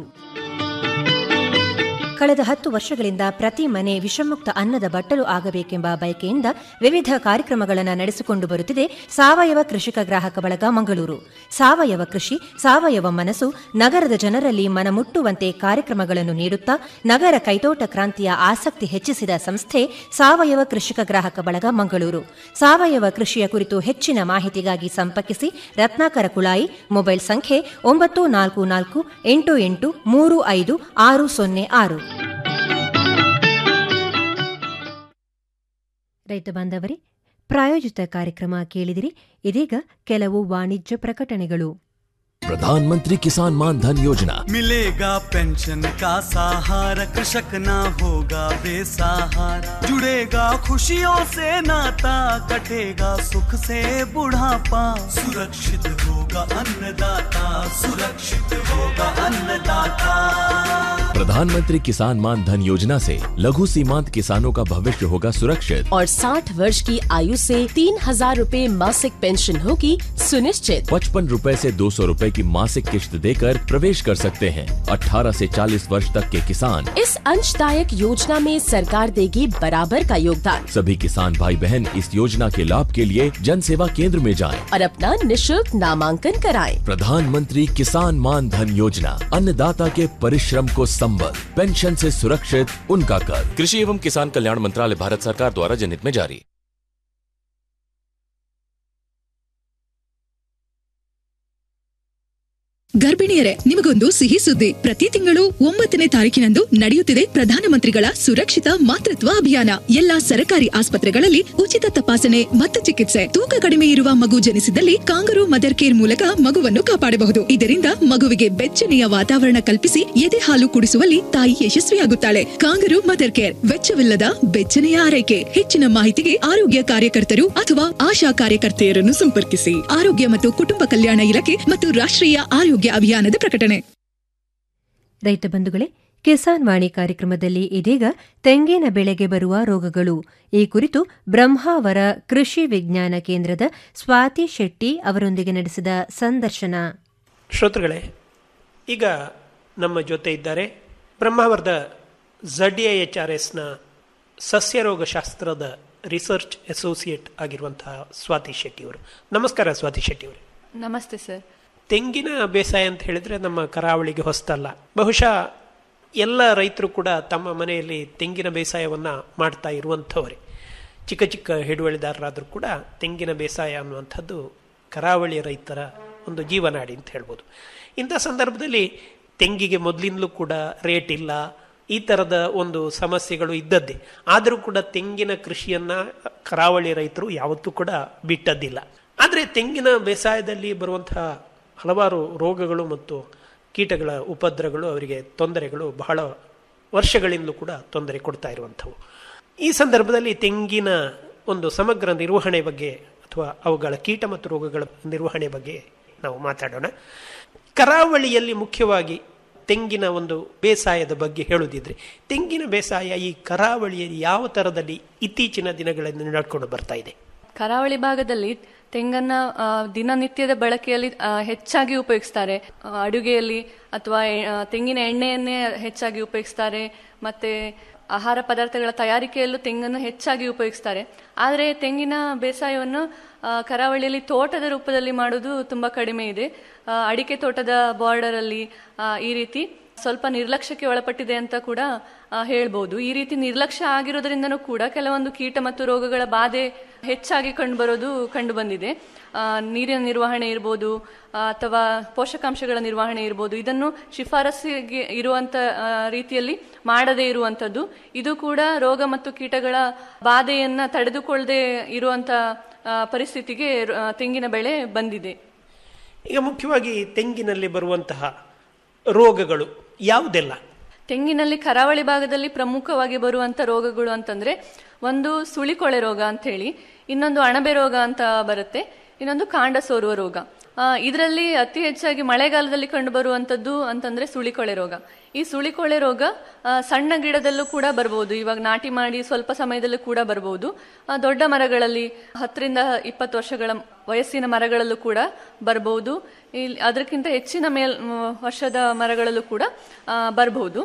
ಕಳೆದ ಹತ್ತು ವರ್ಷಗಳಿಂದ ಪ್ರತಿ ಮನೆ ವಿಷಮುಕ್ತ ಅನ್ನದ ಬಟ್ಟಲು ಆಗಬೇಕೆಂಬ ಬಯಕೆಯಿಂದ ವಿವಿಧ ಕಾರ್ಯಕ್ರಮಗಳನ್ನು ನಡೆಸಿಕೊಂಡು ಬರುತ್ತಿದೆ ಸಾವಯವ ಕೃಷಿಕ ಗ್ರಾಹಕ ಬಳಗ ಮಂಗಳೂರು ಸಾವಯವ ಕೃಷಿ ಸಾವಯವ ಮನಸ್ಸು ನಗರದ ಜನರಲ್ಲಿ ಮನಮುಟ್ಟುವಂತೆ ಕಾರ್ಯಕ್ರಮಗಳನ್ನು ನೀಡುತ್ತಾ ನಗರ ಕೈತೋಟ ಕ್ರಾಂತಿಯ ಆಸಕ್ತಿ ಹೆಚ್ಚಿಸಿದ ಸಂಸ್ಥೆ ಸಾವಯವ ಕೃಷಿಕ ಗ್ರಾಹಕ ಬಳಗ ಮಂಗಳೂರು ಸಾವಯವ ಕೃಷಿಯ ಕುರಿತು ಹೆಚ್ಚಿನ ಮಾಹಿತಿಗಾಗಿ ಸಂಪರ್ಕಿಸಿ ರತ್ನಾಕರ ಕುಳಾಯಿ ಮೊಬೈಲ್ ಸಂಖ್ಯೆ ಒಂಬತ್ತು ನಾಲ್ಕು ನಾಲ್ಕು ಎಂಟು ಎಂಟು ಮೂರು ಐದು ಆರು ಸೊನ್ನೆ ಆರು ರೈತ ಬಾಂಧವರೇ ಪ್ರಾಯೋಜಿತ ಕಾರ್ಯಕ್ರಮ ಕೇಳಿದಿರಿ ಇದೀಗ ಕೆಲವು ವಾಣಿಜ್ಯ ಪ್ರಕಟಣೆಗಳು प्रधानमंत्री किसान मान धन योजना मिलेगा पेंशन का सहारा कृषक ना होगा बेसहारा जुड़ेगा खुशियों से नाता कटेगा सुख से बुढ़ापा सुरक्षित होगा अन्नदाता सुरक्षित होगा अन्नदाता प्रधानमंत्री किसान मान धन योजना से लघु सीमांत किसानों का भविष्य होगा सुरक्षित और 60 वर्ष की आयु से तीन हजार रूपए मासिक पेंशन होगी सुनिश्चित पचपन रूपए ऐसी दो सौ रूपए की मासिक किश्त देकर प्रवेश कर सकते हैं 18 से 40 वर्ष तक के किसान इस अंशदायक योजना में सरकार देगी बराबर का योगदान सभी किसान भाई बहन इस योजना के लाभ के लिए जन सेवा केंद्र में जाएं। और अपना निशुल्क नामांकन कराएं। प्रधानमंत्री किसान मान धन योजना अन्नदाता के परिश्रम को संबल पेंशन से सुरक्षित उनका कर कृषि एवं किसान कल्याण मंत्रालय भारत सरकार द्वारा जनहित में जारी ಗರ್ಭಿಣಿಯರೇ ನಿಮಗೊಂದು ಸಿಹಿ ಸುದ್ದಿ ಪ್ರತಿ ತಿಂಗಳು ಒಂಬತ್ತನೇ ತಾರೀಕಿನಂದು ನಡೆಯುತ್ತಿದೆ ಪ್ರಧಾನಮಂತ್ರಿಗಳ ಸುರಕ್ಷಿತ ಮಾತೃತ್ವ ಅಭಿಯಾನ ಎಲ್ಲಾ ಸರಕಾರಿ ಆಸ್ಪತ್ರೆಗಳಲ್ಲಿ ಉಚಿತ ತಪಾಸಣೆ ಮತ್ತು ಚಿಕಿತ್ಸೆ ತೂಕ ಕಡಿಮೆ ಇರುವ ಮಗು ಜನಿಸಿದಲ್ಲಿ ಕಾಂಗರು ಮದರ್ ಕೇರ್ ಮೂಲಕ ಮಗುವನ್ನು ಕಾಪಾಡಬಹುದು ಇದರಿಂದ ಮಗುವಿಗೆ ಬೆಚ್ಚನೆಯ ವಾತಾವರಣ ಕಲ್ಪಿಸಿ ಎದೆ ಹಾಲು ಕುಡಿಸುವಲ್ಲಿ ತಾಯಿ ಯಶಸ್ವಿಯಾಗುತ್ತಾಳೆ ಕಾಂಗರು ಮದರ್ ಕೇರ್ ವೆಚ್ಚವಿಲ್ಲದ ಬೆಚ್ಚನೆಯ ಆರೈಕೆ ಹೆಚ್ಚಿನ ಮಾಹಿತಿಗೆ ಆರೋಗ್ಯ ಕಾರ್ಯಕರ್ತರು ಅಥವಾ ಆಶಾ ಕಾರ್ಯಕರ್ತೆಯರನ್ನು ಸಂಪರ್ಕಿಸಿ ಆರೋಗ್ಯ ಮತ್ತು ಕುಟುಂಬ ಕಲ್ಯಾಣ ಇಲಾಖೆ ಮತ್ತು ರಾಷ್ಟ್ರೀಯ ಆರೋಗ್ಯ ಅಭಿಯಾನದ ಪ್ರಕಟಣೆ ರೈತ ಬಂಧುಗಳೇ ಕಿಸಾನ್ ವಾಣಿ ಕಾರ್ಯಕ್ರಮದಲ್ಲಿ ಇದೀಗ ತೆಂಗಿನ ಬೆಳೆಗೆ ಬರುವ ರೋಗಗಳು ಈ ಕುರಿತು ಬ್ರಹ್ಮಾವರ ಕೃಷಿ ವಿಜ್ಞಾನ ಕೇಂದ್ರದ ಸ್ವಾತಿ ಶೆಟ್ಟಿ ಅವರೊಂದಿಗೆ ನಡೆಸಿದ ಸಂದರ್ಶನ ಶ್ರೋತೃಗಳೇ ಈಗ ನಮ್ಮ ಜೊತೆ ಇದ್ದಾರೆ ಬ್ರಹ್ಮಾವರದ ಝಡ್ ಎಚ್ ಆರ್ ಎಸ್ನ ಸಸ್ಯರೋಗಶಾಸ್ತ್ರದ ರಿಸರ್ಚ್ ಅಸೋಸಿಯೇಟ್ ಆಗಿರುವಂತಹ ಸ್ವಾತಿ ಶೆಟ್ಟಿಯವರು ನಮಸ್ಕಾರ ಸ್ವಾತಿ ಶೆಟ್ಟಿಯವರು ನಮಸ್ತೆ ಸರ್ ತೆಂಗಿನ ಬೇಸಾಯ ಅಂತ ಹೇಳಿದ್ರೆ ನಮ್ಮ ಕರಾವಳಿಗೆ ಹೊಸ್ತಲ್ಲ ಬಹುಶಃ ಎಲ್ಲ ರೈತರು ಕೂಡ ತಮ್ಮ ಮನೆಯಲ್ಲಿ ತೆಂಗಿನ ಬೇಸಾಯವನ್ನ ಮಾಡ್ತಾ ಇರುವಂಥವರೇ ಚಿಕ್ಕ ಚಿಕ್ಕ ಹಿಡುವಳಿದಾರರಾದರೂ ಕೂಡ ತೆಂಗಿನ ಬೇಸಾಯ ಅನ್ನುವಂಥದ್ದು ಕರಾವಳಿ ರೈತರ ಒಂದು ಜೀವನಾಡಿ ಅಂತ ಹೇಳ್ಬೋದು ಇಂಥ ಸಂದರ್ಭದಲ್ಲಿ ತೆಂಗಿಗೆ ಮೊದಲಿಂದಲೂ ಕೂಡ ರೇಟ್ ಇಲ್ಲ ಈ ಥರದ ಒಂದು ಸಮಸ್ಯೆಗಳು ಇದ್ದದ್ದೇ ಆದರೂ ಕೂಡ ತೆಂಗಿನ ಕೃಷಿಯನ್ನ ಕರಾವಳಿ ರೈತರು ಯಾವತ್ತೂ ಕೂಡ ಬಿಟ್ಟದ್ದಿಲ್ಲ ಆದರೆ ತೆಂಗಿನ ಬೇಸಾಯದಲ್ಲಿ ಬರುವಂತಹ ಹಲವಾರು ರೋಗಗಳು ಮತ್ತು ಕೀಟಗಳ ಉಪದ್ರಗಳು ಅವರಿಗೆ ತೊಂದರೆಗಳು ಬಹಳ ವರ್ಷಗಳಿಂದಲೂ ಕೂಡ ತೊಂದರೆ ಕೊಡ್ತಾ ಇರುವಂಥವು ಈ ಸಂದರ್ಭದಲ್ಲಿ ತೆಂಗಿನ ಒಂದು ಸಮಗ್ರ ನಿರ್ವಹಣೆ ಬಗ್ಗೆ ಅಥವಾ ಅವುಗಳ ಕೀಟ ಮತ್ತು ರೋಗಗಳ ನಿರ್ವಹಣೆ ಬಗ್ಗೆ ನಾವು ಮಾತಾಡೋಣ ಕರಾವಳಿಯಲ್ಲಿ ಮುಖ್ಯವಾಗಿ ತೆಂಗಿನ ಒಂದು ಬೇಸಾಯದ ಬಗ್ಗೆ ಹೇಳುದಿದ್ರೆ ತೆಂಗಿನ ಬೇಸಾಯ ಈ ಕರಾವಳಿಯಲ್ಲಿ ಯಾವ ಥರದಲ್ಲಿ ಇತ್ತೀಚಿನ ದಿನಗಳಲ್ಲಿ ನಡ್ಕೊಂಡು ಬರ್ತಾ ಇದೆ ಕರಾವಳಿ ಭಾಗದಲ್ಲಿ ತೆಂಗನ್ನ ಆ, ದಿನನಿತ್ಯದ ಬಳಕೆಯಲ್ಲಿ ಆ, ಹೆಚ್ಚಾಗಿ ಉಪಯೋಗಿಸ್ತಾರೆ ಆ, ಅಡುಗೆಯಲ್ಲಿ ಅಥವಾ ಎ- ಆ, ತೆಂಗಿನ ಎಣ್ಣೆಯನ್ನೇ ಹೆಚ್ಚಾಗಿ ಉಪಯೋಗಿಸ್ತಾರೆ ಮತ್ತೆ ಆಹಾರ ಪದಾರ್ಥಗಳ ತಯಾರಿಕೆಯಲ್ಲೂ ತೆಂಗನ್ನು ಹೆಚ್ಚಾಗಿ ಉಪಯೋಗಿಸ್ತಾರೆ ಆದರೆ ತೆಂಗಿನ ಬೇಸಾಯವನ್ನು ಆ, ಕರಾವಳಿಯಲ್ಲಿ ತೋಟದ ರೂಪದಲ್ಲಿ ಮಾಡುವುದು ತುಂಬಾ ಕಡಿಮೆ ಇದೆ ಆ, ಅಡಿಕೆ ತೋಟದ ಬಾರ್ಡರ್ ಅಲ್ಲಿ ಆ, ಈ ರೀತಿ ಸ್ವಲ್ಪ ನಿರ್ಲಕ್ಷ್ಯಕ್ಕೆ ಒಳಪಟ್ಟಿದೆ ಅಂತ ಕೂಡ ಆ, ಹೇಳ್ಬೋದು ಈ ರೀತಿ ನಿರ್ಲಕ್ಷ್ಯ ಆಗಿರೋದ್ರಿಂದನೂ ಕೂಡ ಕೆಲವೊಂದು ಕೀಟ ಮತ್ತು ರೋಗಗಳ ಬಾಧೆ ಹೆಚ್ಚಾಗಿ ಕಂಡುಬರೋದು ಕಂಡು ಬಂದಿದೆ ಆ, ನೀರಿನ ನಿರ್ವಹಣೆ ಇರ್ಬೋದು ಆ, ಅಥವಾ ಪೋಷಕಾಂಶಗಳ ನಿರ್ವಹಣೆ ಇರ್ಬೋದು ಇದನ್ನು ಶಿಫಾರಸ್ಸಿಗೆ ಇರುವಂತ ಆ, ರೀತಿಯಲ್ಲಿ ಮಾಡದೇ ಇರುವಂತದ್ದು ಇದು ಕೂಡ ರೋಗ ಮತ್ತು ಕೀಟಗಳ ಬಾಧೆಯನ್ನ ತಡೆದುಕೊಳ್ಳದೆ ಇರುವಂತ ಆ, ಪರಿಸ್ಥಿತಿಗೆ ಆ, ತೆಂಗಿನ ಬೆಳೆ ಬಂದಿದೆ ಈಗ ಮುಖ್ಯವಾಗಿ ತೆಂಗಿನಲ್ಲಿ ಬರುವಂತಹ ರೋಗಗಳು ಯಾವುದೆಲ್ಲ ತೆಂಗಿನಲ್ಲಿ ಕರಾವಳಿ ಭಾಗದಲ್ಲಿ ಪ್ರಮುಖವಾಗಿ ಬರುವಂತ ರೋಗಗಳು ಅಂತಂದ್ರೆ ಒಂದು ಸುಳಿಕೊಳೆ ರೋಗ ಅಂತ ಹೇಳಿ ಇನ್ನೊಂದು ಅಣಬೆ ರೋಗ ಅಂತ ಬರುತ್ತೆ ಇನ್ನೊಂದು ಕಾಂಡ ಸೋರುವ ರೋಗ ಇದರಲ್ಲಿ ಅತಿ ಹೆಚ್ಚಾಗಿ ಮಳೆಗಾಲದಲ್ಲಿ ಕಂಡು ಬರುವಂತದ್ದು ಅಂತಂದ್ರೆ ಸುಳಿಕೊಳೆ ರೋಗ ಈ ಸುಳಿಕೊಳೆ ರೋಗ ಆ, ಸಣ್ಣ ಗಿಡದಲ್ಲೂ ಕೂಡ ಬರಬಹುದು ಇವಾಗ ನಾಟಿ ಮಾಡಿ ಸ್ವಲ್ಪ ಸಮಯದಲ್ಲೂ ಕೂಡ ಬರಬಹುದು ಆ, ದೊಡ್ಡ ಮರಗಳಲ್ಲಿ ಹತ್ತರಿಂದ ಇಪ್ಪತ್ತು ವರ್ಷಗಳ ವಯಸ್ಸಿನ ಮರಗಳಲ್ಲೂ ಕೂಡ ಬರಬಹುದು ಇಲ್ಲಿ ಅದಕ್ಕಿಂತ ಹೆಚ್ಚಿನ ಮೇಲ್ ಮ್, ವರ್ಷದ ಮರಗಳಲ್ಲೂ ಕೂಡ ಬರಬಹುದು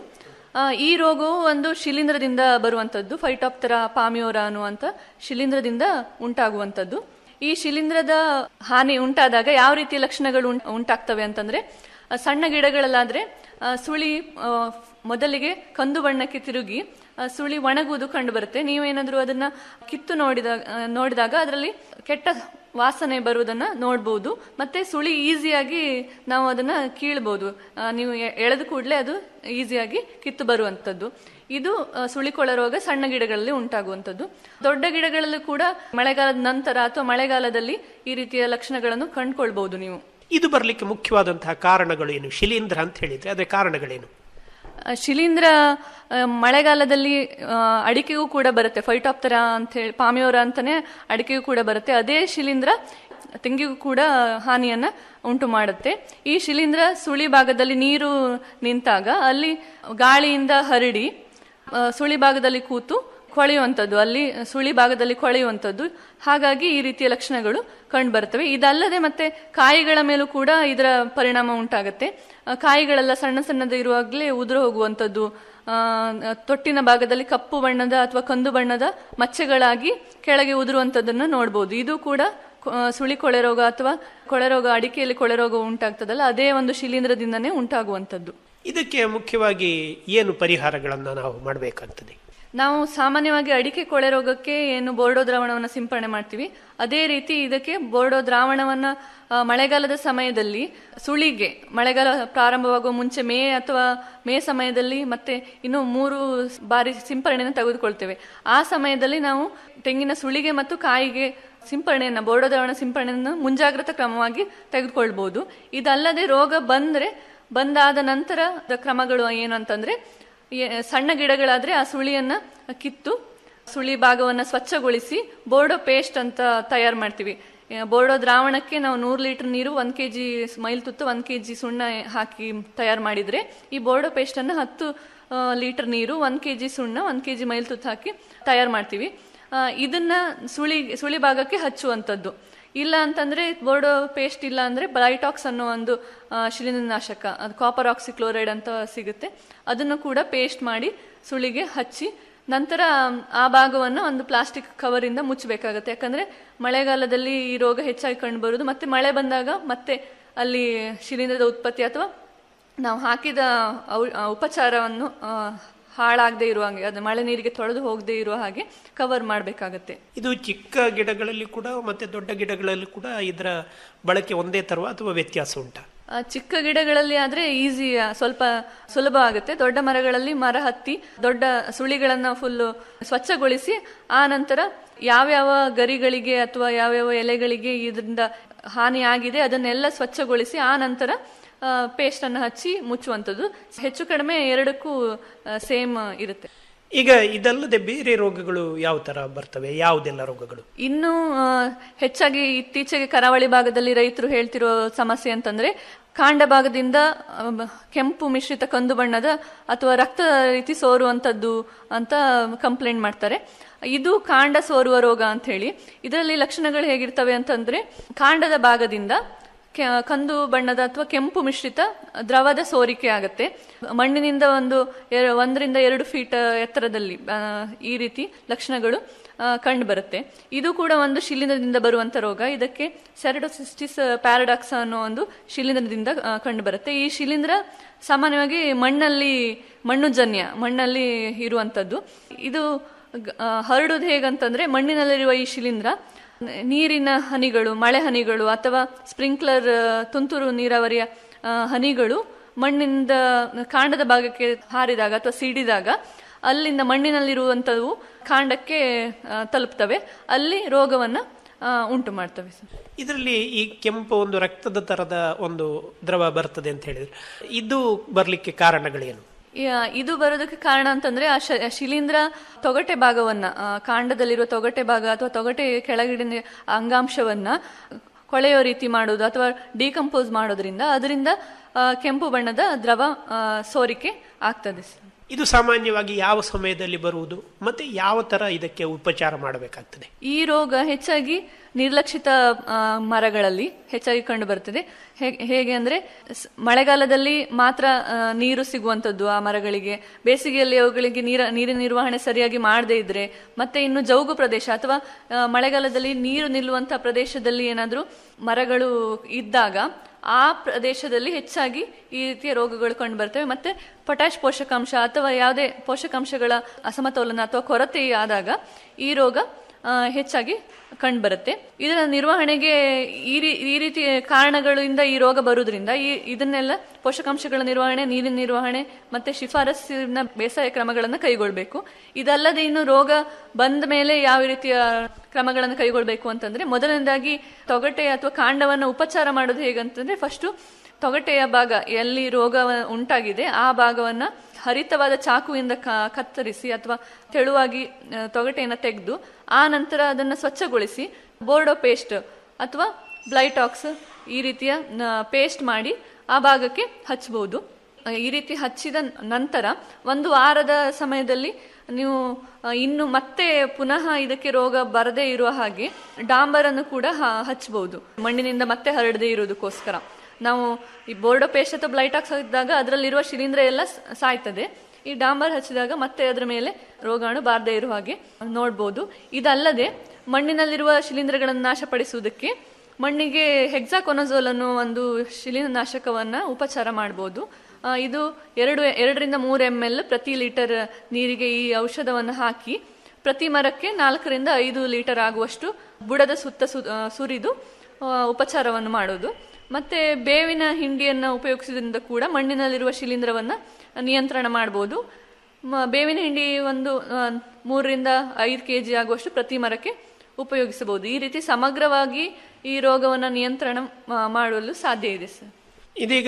ಈ ರೋಗವು ಒಂದು ಶಿಲೀಂಧ್ರದಿಂದ ಬರುವಂಥದ್ದು ಫೈಟಾಪ್ತರಾ ಪಾಮಿಯೋರಾ ಅನ್ನುವಂಥ ಶಿಲೀಂಧ್ರದಿಂದ ಉಂಟಾಗುವಂಥದ್ದು ಈ ಶಿಲೀಂಧ್ರದ ಹಾನಿ ಉಂಟಾದಾಗ ಯಾವ ರೀತಿಯ ಲಕ್ಷಣಗಳು ಉಂಟ್- ಉಂಟಾಗ್ತವೆ ಅಂತಂದ್ರೆ ಆ, ಸಣ್ಣ ಗಿಡಗಳಲ್ಲಾದ್ರೆ ಆ, ಸುಳಿ ಆ, ಮೊದಲಿಗೆ ಕಂದು ಬಣ್ಣಕ್ಕೆ ತಿರುಗಿ ಆ, ಸುಳಿ ಒಣಗುವುದು ಕಂಡು ಬರುತ್ತೆ ನೀವೇನಾದ್ರೂ ಅದನ್ನ ಕಿತ್ತು ನೋಡಿದಾಗ ಆ, ನೋಡಿದಾಗ ಅದರಲ್ಲಿ ಕೆಟ್ಟ ವಾಸನೆ ಬರುವುದನ್ನ ನೋಡ್ಬೋದು ಮತ್ತೆ ಸುಳಿ ಈಸಿಯಾಗಿ ನಾವು ಅದನ್ನ ಕೀಳ್ಬೋದು ಆ, ನೀವು ಎ- ಎಳೆದ ಕೂಡಲೇ ಅದು ಈಸಿಯಾಗಿ ಕಿತ್ತು ಬರುವಂಥದ್ದು ಇದು ಆ, ಸುಳಿಕೊಳ ರೋಗ ಸಣ್ಣ ಗಿಡಗಳಲ್ಲಿ ಉಂಟಾಗುವಂಥದ್ದು ದೊಡ್ಡ ಗಿಡಗಳಲ್ಲೂ ಕೂಡ ಮಳೆಗಾಲದ ನಂತರ ಅಥವಾ ಮಳೆಗಾಲದಲ್ಲಿ ಈ ರೀತಿಯ ಲಕ್ಷಣಗಳನ್ನು ಕಂಡುಕೊಳ್ಬಹುದು ನೀವು ಇದು ಬರಲಿಕ್ಕೆ ಮುಖ್ಯವಾದಂತಹ ಕಾರಣಗಳು ಏನು ಶಿಲೀಂಧ್ರ ಅಂತ ಹೇಳಿದ್ರೆ ಅದೇ ಕಾರಣಗಳೇನು ಆ, ಶಿಲೀಂಧ್ರ ಆ, ಮಳೆಗಾಲದಲ್ಲಿ ಆ, ಅಡಿಕೆಗೂ ಕೂಡ ಬರುತ್ತೆ ಫೈಟಾಪ್ತರ ಅಂತ ಹೇಳಿ ಪಾಮಿಯೋರ ಅಂತಾನೆ ಅಡಿಕೆಗೂ ಕೂಡ ಬರುತ್ತೆ ಅದೇ ಶಿಲೀಂಧ್ರ ತೆಂಗಿಗೂ ಕೂಡ ಹಾನಿಯನ್ನ ಉಂಟು ಮಾಡುತ್ತೆ ಈ ಶಿಲೀಂಧ್ರ ಸುಳಿ ಭಾಗದಲ್ಲಿ ನೀರು ನಿಂತಾಗ ಅಲ್ಲಿ ಗಾಳಿಯಿಂದ ಹರಡಿ ಆ, ಸುಳಿ ಭಾಗದಲ್ಲಿ ಕೂತು ಕೊಳೆಯುವಂಥದ್ದು ಅಲ್ಲಿ ಸುಳಿ ಭಾಗದಲ್ಲಿ ಕೊಳೆಯುವಂಥದ್ದು ಹಾಗಾಗಿ ಈ ರೀತಿಯ ಲಕ್ಷಣಗಳು ಕಂಡು ಬರ್ತವೆ ಇದಲ್ಲದೆ ಮತ್ತೆ ಕಾಯಿಗಳ ಮೇಲೂ ಕೂಡ ಇದರ ಪರಿಣಾಮ ಉಂಟಾಗುತ್ತೆ ಆ, ಕಾಯಿಗಳೆಲ್ಲ ಸಣ್ಣ ಸಣ್ಣದ ಇರುವಾಗಲೇ ಉದುರು ಹೋಗುವಂಥದ್ದು ಆ, ತೊಟ್ಟಿನ ಭಾಗದಲ್ಲಿ ಕಪ್ಪು ಬಣ್ಣದ ಅಥವಾ ಕಂದು ಬಣ್ಣದ ಮಚ್ಚೆಗಳಾಗಿ ಕೆಳಗೆ ಉದುರುವಂಥದ್ದನ್ನು ನೋಡ್ಬೋದು ಇದು ಕೂಡ ಕೊ- ಆ, ಸುಳಿ ಕೊಳೆ ರೋಗ ಅಥವಾ ಕೊಳೆ ರೋಗ ಅಡಿಕೆಯಲ್ಲಿ ಕೊಳೆ ರೋಗ ಉಂಟಾಗ್ತದಲ್ಲ ಅದೇ ಒಂದು ಶಿಲೀಂಧ್ರದಿಂದನೇ ಉಂಟಾಗುವಂಥದ್ದು ಇದಕ್ಕೆ ಮುಖ್ಯವಾಗಿ ಏನು ಪರಿಹಾರಗಳನ್ನ ನಾವು ಮಾಡಬೇಕಾಗ್ತದೆ ನಾವು ಸಾಮಾನ್ಯವಾಗಿ ಅಡಿಕೆ ಕೊಳೆ ರೋಗಕ್ಕೆ ಏನು ಬೋರ್ಡೋ ದ್ರಾವಣವನ್ನು ಸಿಂಪರಣೆ ಮಾಡ್ತೀವಿ ಅದೇ ರೀತಿ ಇದಕ್ಕೆ ಬೋರ್ಡೋ ದ್ರಾವಣವನ್ನ ಆ, ಮಳೆಗಾಲದ ಸಮಯದಲ್ಲಿ ಸುಳಿಗೆ ಮಳೆಗಾಲ ಪ್ರಾರಂಭವಾಗುವ ಮುಂಚೆ ಮೇ ಅಥವಾ ಮೇ ಸಮಯದಲ್ಲಿ ಮತ್ತೆ ಇನ್ನು ಮೂರು ಬಾರಿ ಸಿಂಪರಣೆಯನ್ನು ತೆಗೆದುಕೊಳ್ತೇವೆ ಆ ಸಮಯದಲ್ಲಿ ನಾವು ತೆಂಗಿನ ಸುಳಿಗೆ ಮತ್ತು ಕಾಯಿಗೆ ಸಿಂಪರಣೆಯನ್ನ ಬೋರ್ಡೋ ದ್ರಾವಣ ಸಿಂಪರಣೆಯನ್ನು ಮುಂಜಾಗ್ರತಾ ಕ್ರಮವಾಗಿ ತೆಗೆದುಕೊಳ್ಬಹುದು ಇದಲ್ಲದೆ ರೋಗ ಬಂದ್ರೆ ಬಂದಾದ ನಂತರ ಕ್ರಮಗಳು ಏನು ಅಂತಂದ್ರೆ ಎ- ಸಣ್ಣ ಗಿಡಗಳಾದ್ರೆ ಆ ಸುಳಿಯನ್ನ ಕಿತ್ತು ಸುಳಿ ಭಾಗವನ್ನ ಸ್ವಚ್ಛಗೊಳಿಸಿ ಬೋರ್ಡೋ ಪೇಸ್ಟ್ ಅಂತ ತಯಾರು ಮಾಡ್ತೀವಿ ಎ, ಬೋರ್ಡೋ ದ್ರಾವಣಕ್ಕೆ ನಾವು ನೂರು ಲೀಟರ್ ನೀರು ಒಂದ್ ಕೆಜಿ ಮೈಲ್ ತುತ್ತು ಒಂದ್ ಕೆಜಿ ಸುಣ್ಣ ಹಾಕಿ ತಯಾರು ಮಾಡಿದ್ರೆ ಈ ಬೋರ್ಡೋ ಪೇಸ್ಟ್ ಅನ್ನ ಹತ್ತು ಆ, ಲೀಟರ್ ನೀರು ಒಂದ್ ಕೆಜಿ ಸುಣ್ಣ ಒಂದ್ ಕೆಜಿ ಮೈಲ್ ತುತ್ತು ಹಾಕಿ ತಯಾರು ಮಾಡ್ತೀವಿ ಆ, ಇದನ್ನ ಸುಳಿ ಸುಳಿ ಭಾಗಕ್ಕೆ ಹಚ್ಚುವಂಥದ್ದು ಇಲ್ಲ ಅಂತಂದ್ರೆ ಬೋರ್ಡೋ ಪೇಸ್ಟ್ ಇಲ್ಲ ಅಂದ್ರೆ ಬ್ರೈಟಾಕ್ಸ್ ಅನ್ನೋ ಒಂದು ಆ, ಶಿಲೀಂಧ್ರನಾಶಕ ಅದು ಕಾಪರ್ ಆಕ್ಸಿಕ್ಲೋರೈಡ್ ಅಂತ ಸಿಗುತ್ತೆ ಅದನ್ನು ಕೂಡ ಪೇಸ್ಟ್ ಮಾಡಿ ಸುಳಿಗೆ ಹಚ್ಚಿ ನಂತರ ಆ ಭಾಗವನ್ನು ಒಂದು ಪ್ಲಾಸ್ಟಿಕ್ ಕವರ್ ಇಂದ ಮುಚ್ಚಬೇಕಾಗತ್ತೆ ಯಾಕಂದ್ರೆ ಮಳೆಗಾಲದಲ್ಲಿ ಈ ರೋಗ ಹೆಚ್ಚಾಗಿ ಕಂಡು ಬರುವುದು ಮತ್ತೆ ಮಳೆ ಬಂದಾಗ ಮತ್ತೆ ಅಲ್ಲಿ ಶಿಲೀಂಧ್ರದ ಉತ್ಪತ್ತಿ ಅಥವಾ ನಾವು ಹಾಕಿದ ಔ- ಆ, ಉಪಚಾರವನ್ನು ಆ, ಹಾಳಾಗದೆ ಇರುವ ಹಾಗೆ ಅದು ಮಳೆ ನೀರಿಗೆ ತೊಳೆದು ಹೋಗದೆ ಇರುವ ಹಾಗೆ ಕವರ್ ಮಾಡಬೇಕಾಗತ್ತೆ ಇದು ಚಿಕ್ಕ ಗಿಡಗಳಲ್ಲಿ ಕೂಡ ಮತ್ತೆ ದೊಡ್ಡ ಗಿಡಗಳಲ್ಲಿ ಕೂಡ ಇದರ ಬಳಕೆ ಒಂದೇ ತರುವ ಅಥವಾ ವ್ಯತ್ಯಾಸ ಉಂಟಾ ಆ, ಚಿಕ್ಕ ಗಿಡಗಳಲ್ಲಿ ಆದ್ರೆ ಈಸಿ ಸ್ವಲ್ಪ ಸುಲಭ ಆಗುತ್ತೆ ದೊಡ್ಡ ಮರಗಳಲ್ಲಿ ಮರ ಹತ್ತಿ ದೊಡ್ಡ ಸುಳಿಗಳನ್ನ ಫುಲ್ ಸ್ವಚ್ಛಗೊಳಿಸಿ ಆ ನಂತರ ಯಾವ್ಯಾವ ಗರಿಗಳಿಗೆ ಅಥವಾ ಯಾವ್ಯಾವ ಎಲೆಗಳಿಗೆ ಇದರಿಂದ ಹಾನಿ ಆಗಿದೆ ಅದನ್ನೆಲ್ಲ ಸ್ವಚ್ಛಗೊಳಿಸಿ ಆ ನಂತರ ಪೇಸ್ಟ್ ಅನ್ನು ಹಚ್ಚಿ ಮುಚ್ಚುವಂಥದ್ದು ಹೆಚ್ಚು ಕಡಿಮೆ ಎರಡಕ್ಕೂ ಸೇಮ್ ಇರುತ್ತೆ ಈಗ ಇದಲ್ಲದೆ ಬೇರೆ ರೋಗಗಳು ಯಾವ ತರ ಬರ್ತವೆ ಯಾವುದೆಲ್ಲ ರೋಗಗಳು ಇನ್ನು ಆ, ಹೆಚ್ಚಾಗಿ ಇತ್ತೀಚೆಗೆ ಕರಾವಳಿ ಭಾಗದಲ್ಲಿ ರೈತರು ಹೇಳ್ತಿರೋ ಸಮಸ್ಯೆ ಅಂತಂದ್ರೆ ಕಾಂಡ ಭಾಗದಿಂದ ಆ, ಬ- ಕೆಂಪು ಮಿಶ್ರಿತ ಕಂದು ಬಣ್ಣದ ಅಥವಾ ರಕ್ತ ರೀತಿ ಸೋರುವಂತದ್ದು ಅಂತ ಕಂಪ್ಲೇಂಟ್ ಮಾಡ್ತಾರೆ ಇದು ಕಾಂಡ ಸೋರುವ ರೋಗ ಅಂತ ಹೇಳಿ ಇದರಲ್ಲಿ ಲಕ್ಷಣಗಳು ಹೇಗಿರ್ತವೆ ಅಂತಂದ್ರೆ ಕಾಂಡದ ಭಾಗದಿಂದ ಕೆ- ಕಂದು ಬಣ್ಣದ ಅಥವಾ ಕೆಂಪು ಮಿಶ್ರಿತ ದ್ರವದ ಸೋರಿಕೆ ಆಗತ್ತೆ ಮಣ್ಣಿನಿಂದ ಒಂದು ಎರ- ಒಂದರಿಂದ ಎರಡು ಫೀಟ್ ಎತ್ತರದಲ್ಲಿ ಆ, ಈ ರೀತಿ ಲಕ್ಷಣಗಳು ಕಂಡು ಬರುತ್ತೆ ಇದು ಕೂಡ ಒಂದು ಶಿಲೀಂಧ್ರದಿಂದ ಬರುವಂತ ರೋಗ ಇದಕ್ಕೆ ಸೆರಡೋಸಿಸ್ಟಿಸ್ ಪ್ಯಾರಡಾಕ್ಸ್ ಅನ್ನೋ ಒಂದು ಶಿಲೀಂಧ್ರದಿಂದ ಕಂಡು ಬರುತ್ತೆ ಈ ಶಿಲೀಂಧ್ರ ಸಾಮಾನ್ಯವಾಗಿ ಮಣ್ಣಲ್ಲಿ ಮಣ್ಣುಜನ್ಯ ಮಣ್ಣಲ್ಲಿ ಇರುವಂತದ್ದು ಇದು ಗ- ಆ, ಹರಡುವುದು ಹೇಗಂತಂದ್ರೆ ಮಣ್ಣಿನಲ್ಲಿರುವ ಈ ಶಿಲೀಂಧ್ರ ನೀರಿನ ಹನಿಗಳು ಮಳೆ ಹನಿಗಳು ಅಥವಾ ಸ್ಪ್ರಿಂಕ್ಲರ್ ತುಂತುರು ನೀರಾವರಿಯ ಆ, ಹನಿಗಳು ಮಣ್ಣಿಂದ ಕಾಂಡದ ಭಾಗಕ್ಕೆ ಹಾರಿದಾಗ ಅಥವಾ ಸಿಡಿದಾಗ ಅಲ್ಲಿಂದ ಮಣ್ಣಿನಲ್ಲಿರುವಂಥವು ಕಾಂಡಕ್ಕೆ ಆ, ತಲುಪ್ತವೆ ಅಲ್ಲಿ ರೋಗವನ್ನ ಆ, ಉಂಟು ಮಾಡ್ತವೆ ಇದರಲ್ಲಿ ಈ ಕೆಂಪು ಒಂದು ರಕ್ತದ ತರದ ಒಂದು ದ್ರವ ಬರ್ತದೆ ಅಂತ ಹೇಳಿದ್ರೆ ಇದು ಬರ್ಲಿಕ್ಕೆ ಕಾರಣಗಳೇನು ಯಾ- ಇದು ಬರೋದಕ್ಕೆ ಕಾರಣ ಅಂತಂದ್ರೆ ಆ ಶ- ಶಿಲೀಂಧ್ರ ತೊಗಟೆ ಭಾಗವನ್ನ ಆ, ಕಾಂಡದಲ್ಲಿರುವ ತೊಗಟೆ ಭಾಗ ಅಥವಾ ತೊಗಟೆ ಕೆಳಗಿನ ಅಂಗಾಂಶವನ್ನ ಕೊಳೆಯೋ ರೀತಿ ಮಾಡೋದು ಅಥವಾ ಡಿಕಂಪೋಸ್ ಮಾಡೋದ್ರಿಂದ ಅದರಿಂದ ಆ, ಕೆಂಪು ಬಣ್ಣದ ದ್ರವ ಆ, ಸೋರಿಕೆ ಆಗ್ತದೆ ಸರ್ ಇದು ಸಾಮಾನ್ಯವಾಗಿ ಯಾವ ಸಮಯದಲ್ಲಿ ಬರುವುದು ಮತ್ತೆ ಯಾವ ತರ ಇದಕ್ಕೆ ಉಪಚಾರ ಮಾಡಬೇಕಾಗ್ತದೆ ಈ ರೋಗ ಹೆಚ್ಚಾಗಿ ನಿರ್ಲಕ್ಷಿತ ಆ, ಮರಗಳಲ್ಲಿ ಹೆಚ್ಚಾಗಿ ಕಂಡು ಬರ್ತದೆ ಹೇ- ಹೇಗೆ ಅಂದ್ರೆ ಸ್- ಮಳೆಗಾಲದಲ್ಲಿ ಮಾತ್ರ ಆ, ನೀರು ಸಿಗುವಂತದ್ದು ಆ ಮರಗಳಿಗೆ ಬೇಸಿಗೆಯಲ್ಲಿ ಅವುಗಳಿಗೆ ನೀರ ನೀರಿನ ನಿರ್ವಹಣೆ ಸರಿಯಾಗಿ ಮಾಡದೇ ಇದ್ರೆ ಮತ್ತೆ ಇನ್ನು ಜೌಗು ಪ್ರದೇಶ ಅಥವಾ ಆ, ಮಳೆಗಾಲದಲ್ಲಿ ನೀರು ನಿಲ್ಲುವಂತ ಪ್ರದೇಶದಲ್ಲಿ ಏನಾದ್ರೂ ಮರಗಳು ಇದ್ದಾಗ ಆ ಪ್ರದೇಶದಲ್ಲಿ ಹೆಚ್ಚಾಗಿ ಈ ರೀತಿಯ ರೋಗಗಳು ಕಂಡು ಬರ್ತವೆ ಮತ್ತೆ ಪೊಟ್ಯಾಶ್ ಪೋಷಕಾಂಶ ಅಥವಾ ಯಾವುದೇ ಪೋಷಕಾಂಶಗಳ ಅಸಮತೋಲನ ಅಥವಾ ಕೊರತೆ ಆದಾಗ ಈ ರೋಗ ಆ, ಹೆಚ್ಚಾಗಿ ಕಂಡುಬರುತ್ತೆ ಇದರ ನಿರ್ವಹಣೆಗೆ ಈ ರೀ- ಈ ರೀತಿ ಕಾರಣಗಳಿಂದ ಈ ರೋಗ ಬರುವುದರಿಂದ ಈ ಇದನ್ನೆಲ್ಲ ಪೋಷಕಾಂಶಗಳ ನಿರ್ವಹಣೆ ನೀರಿನ ನಿರ್ವಹಣೆ ಮತ್ತೆ ಶಿಫಾರಸ್ಸಿನ ಬೇಸಾಯ ಕ್ರಮಗಳನ್ನು ಕೈಗೊಳ್ಳಬೇಕು ಇದಲ್ಲದೆ ಇನ್ನು ರೋಗ ಬಂದ ಮೇಲೆ ಯಾವ ರೀತಿಯ ಕ್ರಮಗಳನ್ನು ಕೈಗೊಳ್ಳಬೇಕು ಅಂತಂದ್ರೆ ಮೊದಲನೇದಾಗಿ ತೊಗಟೆ ಅಥವಾ ಕಾಂಡವನ್ನು ಉಪಚಾರ ಮಾಡೋದು ಹೇಗಂತಂದ್ರೆ ಫಸ್ಟು ತೊಗಟೆಯ ಭಾಗ ಎಲ್ಲಿ ರೋಗ ಉಂಟಾಗಿದೆ ಆ ಭಾಗವನ್ನ ಹರಿತವಾದ ಚಾಕುವಿಂದ ಕ- ಕತ್ತರಿಸಿ ಅಥವಾ ತೆಳುವಾಗಿ ಆ, ತೊಗಟೆಯನ್ನು ತೆಗೆದು ಆ ನಂತರ ಅದನ್ನು ಸ್ವಚ್ಛಗೊಳಿಸಿ ಬೋರ್ಡೋ ಪೇಸ್ಟ್ ಅಥವಾ ಬ್ಲೈಟಾಕ್ಸ್ ಈ ರೀತಿಯ ಪೇಸ್ಟ್ ಮಾಡಿ ಆ ಭಾಗಕ್ಕೆ ಹಚ್ಚಬಹುದು ಆ, ಈ ರೀತಿ ಹಚ್ಚಿದ ನಂತರ ಒಂದು ವಾರದ ಸಮಯದಲ್ಲಿ ನೀವು ಆ, ಇನ್ನು ಮತ್ತೆ ಪುನಃ ಇದಕ್ಕೆ ರೋಗ ಬರದೇ ಇರುವ ಹಾಗೆ ಡಾಂಬರನ್ನು ಕೂಡ ಹ- ಹಚ್ಚಬಹುದು ಮಣ್ಣಿನಿಂದ ಮತ್ತೆ ಹರಡದೇ ಇರುವುದಕ್ಕೋಸ್ಕರ ನಾವು ಈ ಬೋರ್ಡೋ ಪೇಸ್ಟ್ ಅಥವಾ ಬ್ಲೈಟಾಕ್ಸ್ ಹಾಕಿದಾಗ ಅದರಲ್ಲಿರುವ ಶಿಲೀಂಧ್ರ ಎಲ್ಲ ಸ- ಸಾಯ್ತದೆ ಈ ಡಾಂಬರ್ ಹಚ್ಚಿದಾಗ ಮತ್ತೆ ಅದರ ಮೇಲೆ ರೋಗಾಣು ಬಾರದೇ ಇರುವ ಹಾಗೆ ನೋಡ್ಬೋದು ಇದಲ್ಲದೆ ಮಣ್ಣಿನಲ್ಲಿರುವ ಶಿಲೀಂಧ್ರಗಳನ್ನು ನಾಶಪಡಿಸುವುದಕ್ಕೆ ಮಣ್ಣಿಗೆ ಹೆಕ್ಸಾಕೊನಜೋಲ್ ಅನ್ನೋ ಒಂದು ಶಿಲೀಂಧ್ರನಾಶಕವನ್ನ ಉಪಚಾರ ಮಾಡಬಹುದು ಆ, ಇದು ಎರಡು ಎರಡರಿಂದ ಮೂರು ಎಮ್ ಎಲ್ ಪ್ರತಿ ಲೀಟರ್ ನೀರಿಗೆ ಈ ಔಷಧವನ್ನು ಹಾಕಿ ಪ್ರತಿ ಮರಕ್ಕೆ ನಾಲ್ಕರಿಂದ ಐದು ಲೀಟರ್ ಆಗುವಷ್ಟು ಬುಡದ ಸುತ್ತ ಸು ಆ, ಸುರಿದು ಆ, ಉಪಚಾರವನ್ನು ಮಾಡೋದು ಮತ್ತೆ ಬೇವಿನ ಹಿಂಡಿಯನ್ನು ಉಪಯೋಗಿಸೋದ್ರಿಂದ ಕೂಡ ಮಣ್ಣಿನಲ್ಲಿರುವ ಶಿಲೀಂಧ್ರವನ್ನು ನಿಯಂತ್ರಣ ಮಾಡಬಹುದು ಮ- ಬೇವಿನ ಹಿಂಡಿ ಒಂದು ಆ, ಮೂರರಿಂದ ಐದು ಕೆ ಜಿ ಆಗುವಷ್ಟು ಪ್ರತಿ ಮರಕ್ಕೆ ಉಪಯೋಗಿಸಬಹುದು ಈ ರೀತಿ ಸಮಗ್ರವಾಗಿ ಈ ರೋಗವನ್ನು ನಿಯಂತ್ರಣ ಮಾ- ಮಾಡಲು ಸಾಧ್ಯ ಇದೆ ಸರ್ ಇದೀಗ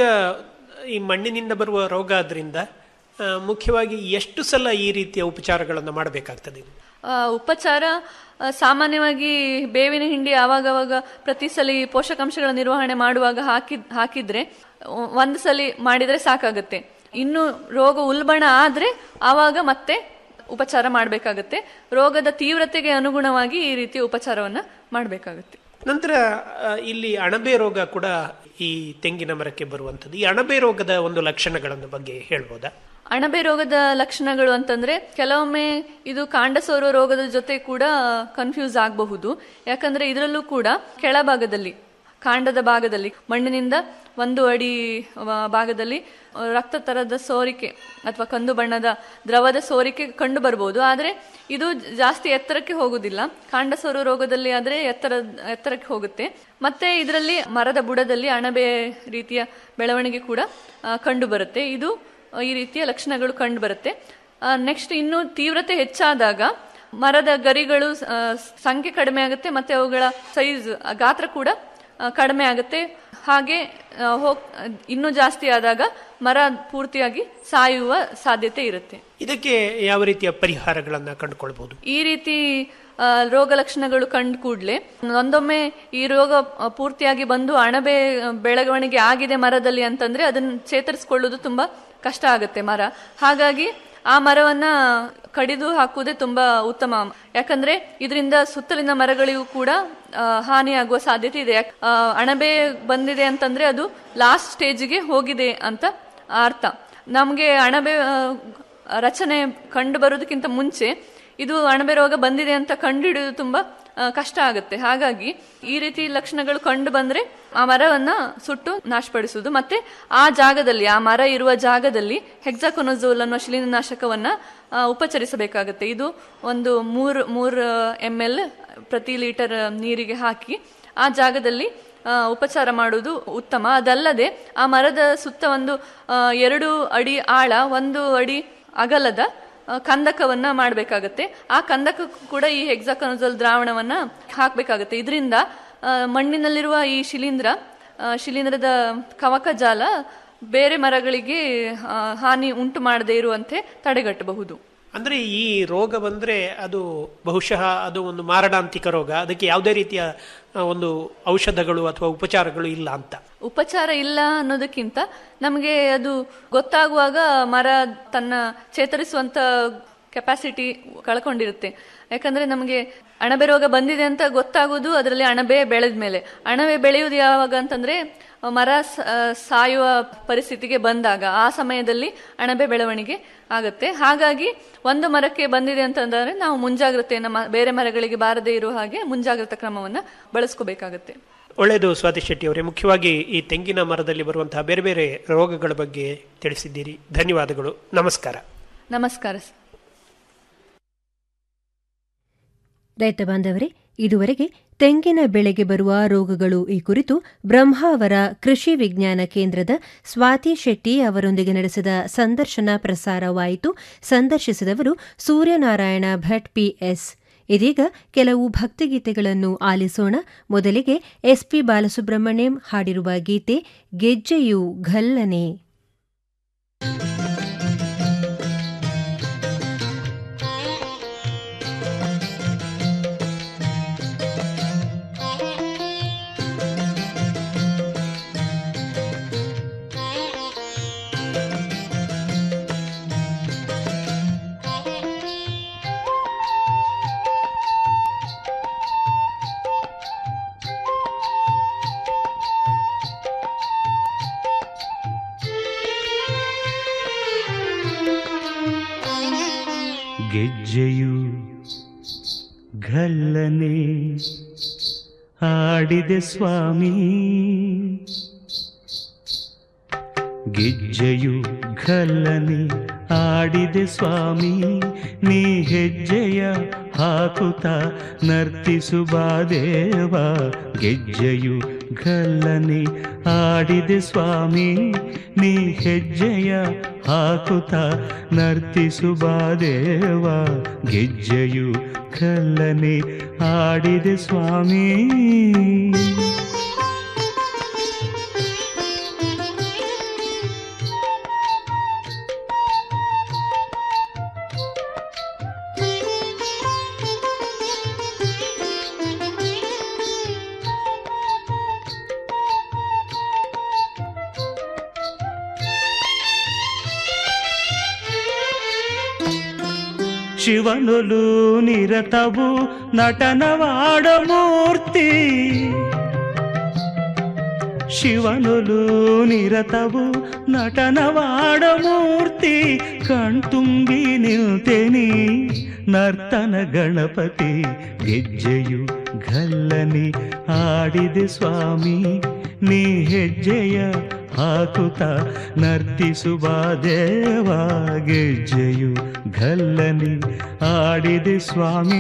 ಈ ಮಣ್ಣಿನಿಂದ ಬರುವ ರೋಗ ಆದ್ರಿಂದ ಆ, ಮುಖ್ಯವಾಗಿ ಎಷ್ಟು ಸಲ ಈ ರೀತಿಯ ಉಪಚಾರಗಳನ್ನು ಮಾಡಬೇಕಾಗ್ತದೆ ಆ, ಉಪಚಾರ ಆ, ಸಾಮಾನ್ಯವಾಗಿ ಬೇವಿನ ಹಿಂಡಿ ಆವಾಗವಾಗ ಪ್ರತಿ ಸಲ ಈ ಪೋಷಕಾಂಶಗಳ ನಿರ್ವಹಣೆ ಮಾಡುವಾಗ ಹಾಕಿದ್ ಹಾಕಿದ್ರೆ ಒ- ಒಂದು ಸಲ ಮಾಡಿದ್ರೆ ಸಾಕಾಗುತ್ತೆ ಇನ್ನು ರೋಗ ಉಲ್ಬಣ ಆದ್ರೆ ಆವಾಗ ಮತ್ತೆ ಉಪಚಾರ ಮಾಡಬೇಕಾಗತ್ತೆ ರೋಗದ ತೀವ್ರತೆಗೆ ಅನುಗುಣವಾಗಿ ಈ ರೀತಿಯ ಉಪಚಾರವನ್ನ ಮಾಡಬೇಕಾಗುತ್ತೆ ನಂತರ ಆ, ಇಲ್ಲಿ ಅಣಬೆ ರೋಗ ಕೂಡ ಈ ತೆಂಗಿನ ಮರಕ್ಕೆ ಬರುವಂಥದ್ದು ಈ ಅಣಬೆ ರೋಗದ ಒಂದು ಲಕ್ಷಣಗಳನ್ನು ಬಗ್ಗೆ ಹೇಳ್ಬೋದಾ ಅಣಬೆ ರೋಗದ ಲಕ್ಷಣಗಳು ಅಂತಂದ್ರೆ ಕೆಲವೊಮ್ಮೆ ಇದು ಕಾಂಡ ಸೋರುವ ರೋಗದ ಜೊತೆ ಕೂಡ ಕನ್ಫ್ಯೂಸ್ ಆಗಬಹುದು ಯಾಕಂದ್ರೆ ಇದರಲ್ಲೂ ಕೂಡ ಕೆಳಭಾಗದಲ್ಲಿ ಕಾಂಡದ ಭಾಗದಲ್ಲಿ ಮಣ್ಣಿನಿಂದ ಒಂದು ಅಡಿ ಆ, ಭಾಗದಲ್ಲಿ ಆ, ರಕ್ತ ತರದ ಸೋರಿಕೆ ಅಥವಾ ಕಂದು ಬಣ್ಣದ ದ್ರವದ ಸೋರಿಕೆ ಕಂಡು ಬರ್ಬೋದು ಆದರೆ ಇದು ಜಾಸ್ತಿ ಎತ್ತರಕ್ಕೆ ಹೋಗುದಿಲ್ಲ ಕಾಂಡ ಸೋರುವ ರೋಗದಲ್ಲಿ ಆದರೆ ಎತ್ತರ ಎತ್ತರಕ್ಕೆ ಹೋಗುತ್ತೆ ಮತ್ತೆ ಇದರಲ್ಲಿ ಮರದ ಬುಡದಲ್ಲಿ ಅಣಬೆ ರೀತಿಯ ಬೆಳವಣಿಗೆ ಕೂಡ ಆ, ಕಂಡು ಬರುತ್ತೆ ಇದು ಈ ರೀತಿಯ ಲಕ್ಷಣಗಳು ಕಂಡು ಬರುತ್ತೆ ನೆಕ್ಸ್ಟ್ ಇನ್ನು ತೀವ್ರತೆ ಹೆಚ್ಚಾದಾಗ ಮರದ ಗರಿಗಳು ಆ, ಸಂಖ್ಯೆ ಕಡಿಮೆ ಆಗುತ್ತೆ ಮತ್ತೆ ಅವುಗಳ ಸೈಜ್ ಗಾತ್ರ ಕೂಡ ಆ, ಕಡಿಮೆ ಆಗುತ್ತೆ ಹಾಗೆ ಆ, ಹೋಗ್ ಇನ್ನೂ ಜಾಸ್ತಿ ಆದಾಗ ಮರ ಪೂರ್ತಿಯಾಗಿ ಸಾಯುವ ಸಾಧ್ಯತೆ ಇರುತ್ತೆ ಇದಕ್ಕೆ ಯಾವ ರೀತಿಯ ಪರಿಹಾರಗಳನ್ನ ಕಂಡುಕೊಳ್ಬಹುದು ಈ ರೀತಿ ಆ, ರೋಗ ಲಕ್ಷಣಗಳು ಕಂಡು ಕೂಡಲೇ ಒಂದೊಮ್ಮೆ ಈ ರೋಗ ಆ, ಪೂರ್ತಿಯಾಗಿ ಬಂದು ಅಣಬೆ ಆ, ಬೆಳವಣಿಗೆ ಆಗಿದೆ ಮರದಲ್ಲಿ ಅಂತಂದ್ರೆ ಅದನ್ನು ಚೇತರಿಸಿಕೊಳ್ಳುವುದು ತುಂಬಾ ಕಷ್ಟ ಆಗುತ್ತೆ ಮರ ಹಾಗಾಗಿ ಆ ಮರವನ್ನ ಕಡಿದು ಹಾಕುವುದೇ ತುಂಬಾ ಉತ್ತಮ ಯಾಕಂದ್ರೆ ಇದರಿಂದ ಸುತ್ತಲಿನ ಮರಗಳಿಗೂ ಕೂಡ ಆ, ಹಾನಿಯಾಗುವ ಸಾಧ್ಯತೆ ಇದೆ ಯಾಕ್- ಆ, ಅಣಬೆ ಬಂದಿದೆ ಅಂತಂದ್ರೆ ಅದು ಲಾಸ್ಟ್ ಸ್ಟೇಜ್ಗೆ ಹೋಗಿದೆ ಅಂತ ಅರ್ಥ ನಮಗೆ ಅಣಬೆ ಆ, ರಚನೆ ಕಂಡು ಬರೋದಕ್ಕಿಂತ ಮುಂಚೆ ಇದು ಅಣಬೆ ರೋಗ ಬಂದಿದೆ ಅಂತ ಕಂಡುಹಿಡಿಯೋದು ತುಂಬಾ ಆ, ಕಷ್ಟ ಆಗುತ್ತೆ ಹಾಗಾಗಿ ಈ ರೀತಿ ಲಕ್ಷಣಗಳು ಕಂಡು ಬಂದ್ರೆ ಆ ಮರವನ್ನ ಸುಟ್ಟು ನಾಶಪಡಿಸುವುದು ಮತ್ತೆ ಆ ಜಾಗದಲ್ಲಿ ಆ ಮರ ಇರುವ ಜಾಗದಲ್ಲಿ ಹೆಕ್ಸಾಕೊನಜೋಲ್ ಅನ್ನೋ ಶಿಲೀಂಧ್ರನಾಶಕವನ್ನ ಆ, ಉಪಚರಿಸಬೇಕಾಗುತ್ತೆ ಇದು ಒಂದು ಮೂರು ಮೂರು ಎಮ್ ಎಲ್ ಪ್ರತಿ ಲೀಟರ್ ನೀರಿಗೆ ಹಾಕಿ ಆ ಜಾಗದಲ್ಲಿ ಆ, ಉಪಚಾರ ಮಾಡುವುದು ಉತ್ತಮ ಅದಲ್ಲದೆ ಆ ಮರದ ಸುತ್ತ ಒಂದು ಆ, ಎರಡು ಅಡಿ ಆಳ ಒಂದು ಅಡಿ ಅಗಲದ ಆ, ಕಂದಕವನ್ನ ಮಾಡಬೇಕಾಗತ್ತೆ ಆ ಕಂದಕಕ್ಕೂ ಕೂಡ ಈ ಹೆಕ್ಸಾಕನಜಲ್ ದ್ರಾವಣವನ್ನ ಹಾಕಬೇಕಾಗತ್ತೆ ಇದರಿಂದ ಮಣ್ಣಿನಲ್ಲಿರುವ ಈ ಶಿಲೀಂಧ್ರ ಆ, ಶಿಲೀಂಧ್ರದ ಕವಕ ಜಾಲ ಬೇರೆ ಮರಗಳಿಗೆ ಆ, ಹಾನಿ ಉಂಟು ಮಾಡದೇ ಇರುವಂತೆ ತಡೆಗಟ್ಟಬಹುದು ಅಂದರೆ ಈ ರೋಗ ಬಂದರೆ ಅದು ಬಹುಶಃ ಅದು ಒಂದು ಮಾರಣಾಂತಿಕ ರೋಗ ಅದಕ್ಕೆ ಯಾವುದೇ ರೀತಿಯ ಆ, ಒಂದು ಔಷಧಗಳು ಅಥವಾ ಉಪಚಾರಗಳು ಇಲ್ಲ ಅಂತ ಉಪಚಾರ ಇಲ್ಲ ಅನ್ನೋದಕ್ಕಿಂತ ನಮಗೆ ಅದು ಗೊತ್ತಾಗುವಾಗ ಮರ ತನ್ನ ಚೇತರಿಸುವಂತ ಕೆಪಾಸಿಟಿ ಕಳ್ಕೊಂಡಿರುತ್ತೆ ಯಾಕಂದ್ರೆ ನಮಗೆ ಅಣಬೆ ರೋಗ ಬಂದಿದೆ ಅಂತ ಗೊತ್ತಾಗೋದು ಅದರಲ್ಲಿ ಅಣಬೆ ಬೆಳೆದ ಮೇಲೆ ಅಣಬೆ ಬೆಳೆಯುವುದು ಯಾವಾಗ ಅಂತಂದ್ರೆ ಮರ ಸ- ಸಾಯುವ ಪರಿಸ್ಥಿತಿಗೆ ಬಂದಾಗ ಆ ಸಮಯದಲ್ಲಿ ಅಣಬೆ ಬೆಳವಣಿಗೆ ಆಗುತ್ತೆ ಹಾಗಾಗಿ ಒಂದು ಮರಕ್ಕೆ ಬಂದಿದೆ ಅಂತಂದ್ರೆ ನಾವು ಮುಂಜಾಗ್ರತೆಯನ್ನು ಮ- ಬೇರೆ ಮರಗಳಿಗೆ ಬಾರದೇ ಇರುವ ಹಾಗೆ ಮುಂಜಾಗ್ರತಾ ಕ್ರಮವನ್ನು ಬಳಸ್ಕೋಬೇಕಾಗತ್ತೆ ಒಳ್ಳೆಯದು ಸ್ವಾತಿ ಶೆಟ್ಟಿ ಅವರೇ ಮುಖ್ಯವಾಗಿ ಈ ತೆಂಗಿನ ಮರದಲ್ಲಿ ಬರುವಂತಹ ಬೇರೆ ಬೇರೆ ರೋಗಗಳ ಬಗ್ಗೆ ತಿಳಿಸಿದ್ದೀರಿ ಧನ್ಯವಾದಗಳು ನಮಸ್ಕಾರ ನಮಸ್ಕಾರ ಸರ್. ರೈತ ಬಾಂಧವರೇ ಇದುವರೆಗೆ ತೆಂಗಿನ ಬೆಳೆಗೆ ಬರುವ ರೋಗಗಳು ಈ ಕುರಿತು ಬ್ರಹ್ಮಾವರ ಕೃಷಿ ವಿಜ್ಞಾನ ಕೇಂದ್ರದ ಸ್ವಾತಿ ಶೆಟ್ಟಿ ಅವರೊಂದಿಗೆ ನಡೆಸಿದ ಸಂದರ್ಶನ ಪ್ರಸಾರವಾಯಿತು ಸಂದರ್ಶಿಸಿದವರು ಸೂರ್ಯನಾರಾಯಣ ಭಟ್ ಪಿಎಸ್ ಇದೀಗ ಕೆಲವು ಭಕ್ತಿಗೀತೆಗಳನ್ನು ಆಲಿಸೋಣ ಮೊದಲಿಗೆ ಎಸ್ಪಿ ಬಾಲಸುಬ್ರಹ್ಮಣ್ಯಂ ಹಾಡಿರುವ ಗೀತೆ ಗೆಜ್ಜೆಯು ಘಲ್ಲನೆ ಗೆಜ್ಜೆಯು ಘಲ್ಲನೆ ಆಡಿದೆ ಸ್ವಾಮಿ ಗೆಜ್ಜೆಯು ಘಲ್ಲನೆ ಆಡಿದೆ ಸ್ವಾಮಿ ನೀ ಹೆಜ್ಜೆಯ ಹಾಕುತ್ತ ನರ್ತಿಸುಬಾ ದೇವ ಗೆಜ್ಜೆಯು ಘಲ್ಲನೆ ಆಡಿದೆ ಸ್ವಾಮಿ ನೀ ಹೆಜ್ಜೆಯ ಹಾಕುತ್ತ ನರ್ತಿಸುಬಾ ದೇವ ಗೆಜ್ಜೆಯು ಘಲ್ಲನೆ ಆಡಿದೆ ಸ್ವಾಮಿ ಶಿವನುಲು ನಿರತವು ನಟನವಾಡ ಮೂರ್ತಿ ಶಿವನುಲು ನಿರತವು ನಟನವಾಡ ಮೂರ್ತಿ ಕಣ್ತುಂಬಿ ನಿಲ್ತೆನಿ ನರ್ತನ ಗಣಪತಿ ಗೆಜ್ಜೆಯು ಘಲ್ಲನೆ ಆಡಿದೆ ಸ್ವಾಮಿ ನೀ ಹೆಜ್ಜೆಯ ಹಾಕುತ್ತ ನರ್ತಿಸುವ ದೇವ ಗೆಜ್ಜೆಯು ಘಲ್ಲನೆ ಆಡಿದೆ ಸ್ವಾಮಿ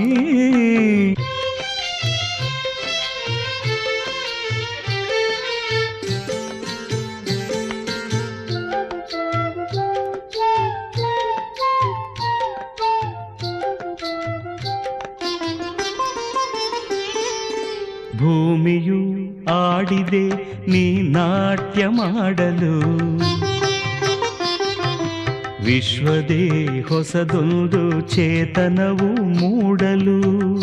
ಭೂಮಿಯು ಆಡಿದೆ ನೀ ನಾಟ್ಯ ಮಾಡಲು ವಿಶ್ವದೇ ಹೊಸದೊಂದು ಚೇತನವು ಮೂಡಲು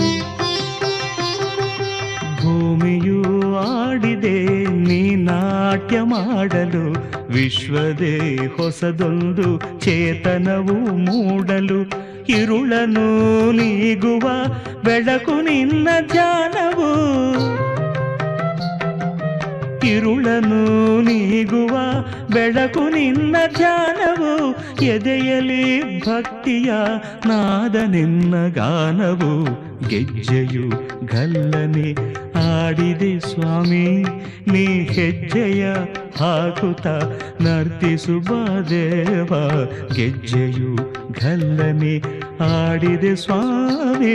ಭೂಮಿಯು ಆಡಿದೆ ನೀ ನಾಟ್ಯ ಮಾಡಲು ವಿಶ್ವದೇ ಹೊಸದೊಂದು ಚೇತನವು ಮೂಡಲು ಇರುಳನು ನೀಗುವ ಬೆಳಕು ನಿನ್ನ ಧ್ಯಾನವು ಇರುಳನು ನೀಗುವ ಬೆಳಕು ನಿನ್ನ ಧ್ಯಾನವು ಎದೆಯಲಿ ಭಕ್ತಿಯ ನಾದ ನಿನ್ನ ಗಾನವು ಗೆಜ್ಜೆಯು ಗಲ್ಲನೆ ಆಡಿದೆ ಸ್ವಾಮಿ ನೀ ಹೆಜ್ಜೆಯ ಹಾಕುತ್ತ ನರ್ತಿಸುವ ದೇವ ಗೆಜ್ಜೆಯು ಗಲ್ಲನೆ ಆಡಿದೆ ಸ್ವಾಮಿ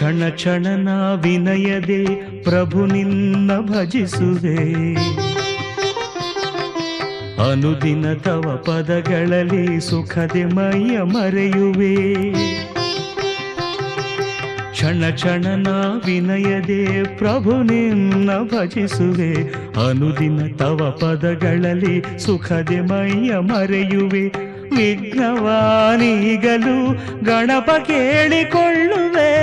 ಕ್ಷಣ ಕ್ಷಣನ ವಿನಯದೆ ಪ್ರಭು ನಿನ್ನ ಭಜಿಸುವೆ ಅನುದಿನ ತವ ಪದಗಳಲ್ಲಿ ಸುಖದೆ ಮೈಯ ಮರೆಯುವೆ ಕ್ಷಣ ಕ್ಷಣನ ವಿನಯದೆ ಪ್ರಭು ನಿನ್ನ ಭಜಿಸುವೆ ಅನುದಿನ ತವ ಪದಗಳಲ್ಲಿ ಸುಖದೆ ಮೈಯ ಮರೆಯುವೆ ವಿಘ್ನವಾನೀಗಲು ಗಣಪ ಕೇಳಿಕೊಳ್ಳುವೆ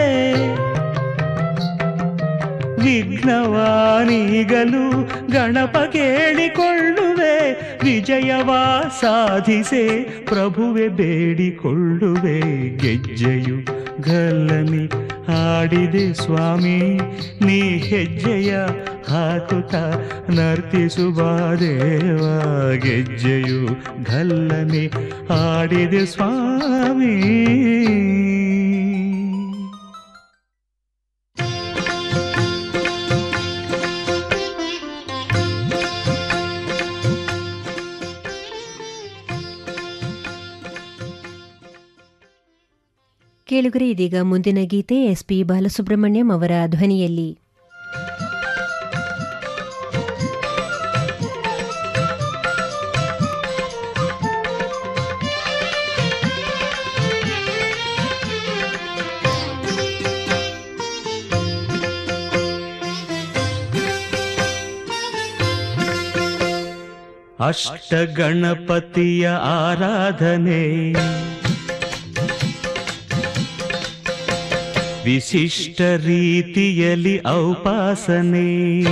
ವಿಘ್ನವಾನೀಗಲು ಗಣಪ ಕೇಳಿಕೊಳ್ಳುವೆ ವಿಜಯವಾ ಸಾಧಿಸೆ ಪ್ರಭುವೆ ಬೇಡಿಕೊಳ್ಳುವೆ ಗೆಜ್ಜೆಯು ಗಲ್ಲನೆ ಆಡಿದೆ ಸ್ವಾಮಿ ನೀ ಹೆಜ್ಜೆಯ ಹಾಕುತ್ತ ನರ್ತಿಸುವ ದೇವ ಗೆಜ್ಜೆಯು ಗಲ್ಲನೆ ಆಡಿದೆ ಸ್ವಾಮಿ ಕೇಳುಗರೆ ಇದೀಗ ಮುಂದಿನ ಗೀತೆ ಎಸ್ಪಿ ಬಾಲಸುಬ್ರಹ್ಮಣ್ಯಂ ಅವರ ಧ್ವನಿಯಲ್ಲಿ ಅಷ್ಟ ಗಣಪತಿಯ ಆರಾಧನೆ ವಿಶಿಷ್ಟ ರೀತಿಯಲ್ಲಿ ಔಪಾಸನೆ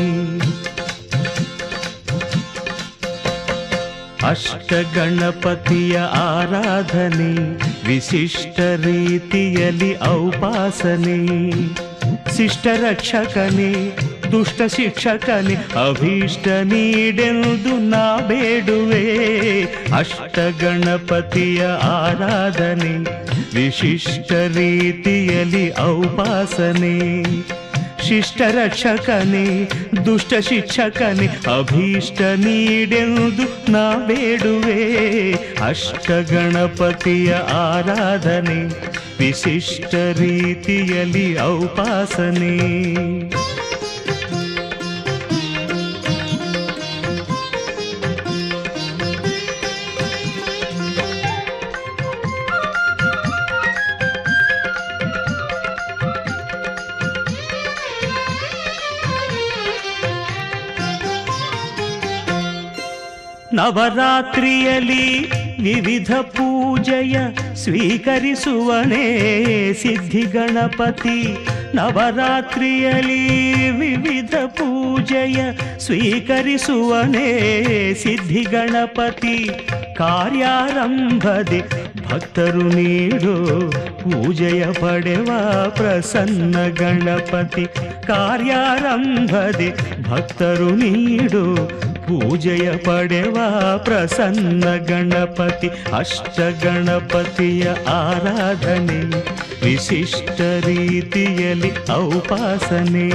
ಅಷ್ಟ ಗಣಪತಿಯ ಆರಾಧನೆ ವಿಶಿಷ್ಟ ರೀತಿಯಲ್ಲಿ ಔಪಾಸನೆ ಶಿಷ್ಟ ರಕ್ಷಕನೇ ದುಷ್ಟ ಶಿಕ್ಷಕನೇ ಅಭೀಷ್ಟ ನೀಡೆಂದು ನಾ ಬೇಡುವೆ ಅಷ್ಟ ಗಣಪತಿಯ ಆರಾಧನೆ ವಿಶಿಷ್ಟ ರೀತಿಯಲ್ಲಿ ಔಪಾಸನೆ ಶಿಷ್ಟ ರಕ್ಷಕನೇ ದುಷ್ಟ ಶಿಕ್ಷಕನೇ ಅಭೀಷ್ಟ ನೀಡೆಂದು ನಾ ಬೇಡುವೆ ಅಷ್ಟ ಗಣಪತಿಯ ಆರಾಧನೆ ವಿಶಿಷ್ಟ ರೀತಿಯಲ್ಲಿ ಔಪಾಸನೆ ನವರಾತ್ರಿಯಲ್ಲಿ ವಿವಿಧ ಪೂಜೆಯ ಸ್ವೀಕರಿಸುವನೇ ಸಿದ್ಧಿ ಗಣಪತಿ ನವರಾತ್ರಿಯಲ್ಲಿ ವಿವಿಧ ಪೂಜೆಯ ಸ್ವೀಕರಿಸುವನೇ ಸಿದ್ಧಿ ಗಣಪತಿ ಕಾರ್ಯಾರಂಭದೆ ಭಕ್ತರು ನೀಡು ಪೂಜೆಯ ಪಡೆವ ಪ್ರಸನ್ನ ಗಣಪತಿ ಕಾರ್ಯಾರಂಭದೆ ಭಕ್ತರು ನೀಡು ಪೂಜೆಯ ಪಡೆವ ಪ್ರಸನ್ನ ಗಣಪತಿ ಅಷ್ಟ ಗಣಪತಿಯ ಆರಾಧನೆ ವಿಶಿಷ್ಟ ರೀತಿಯಲ್ಲಿ ಔಪಾಸನೆ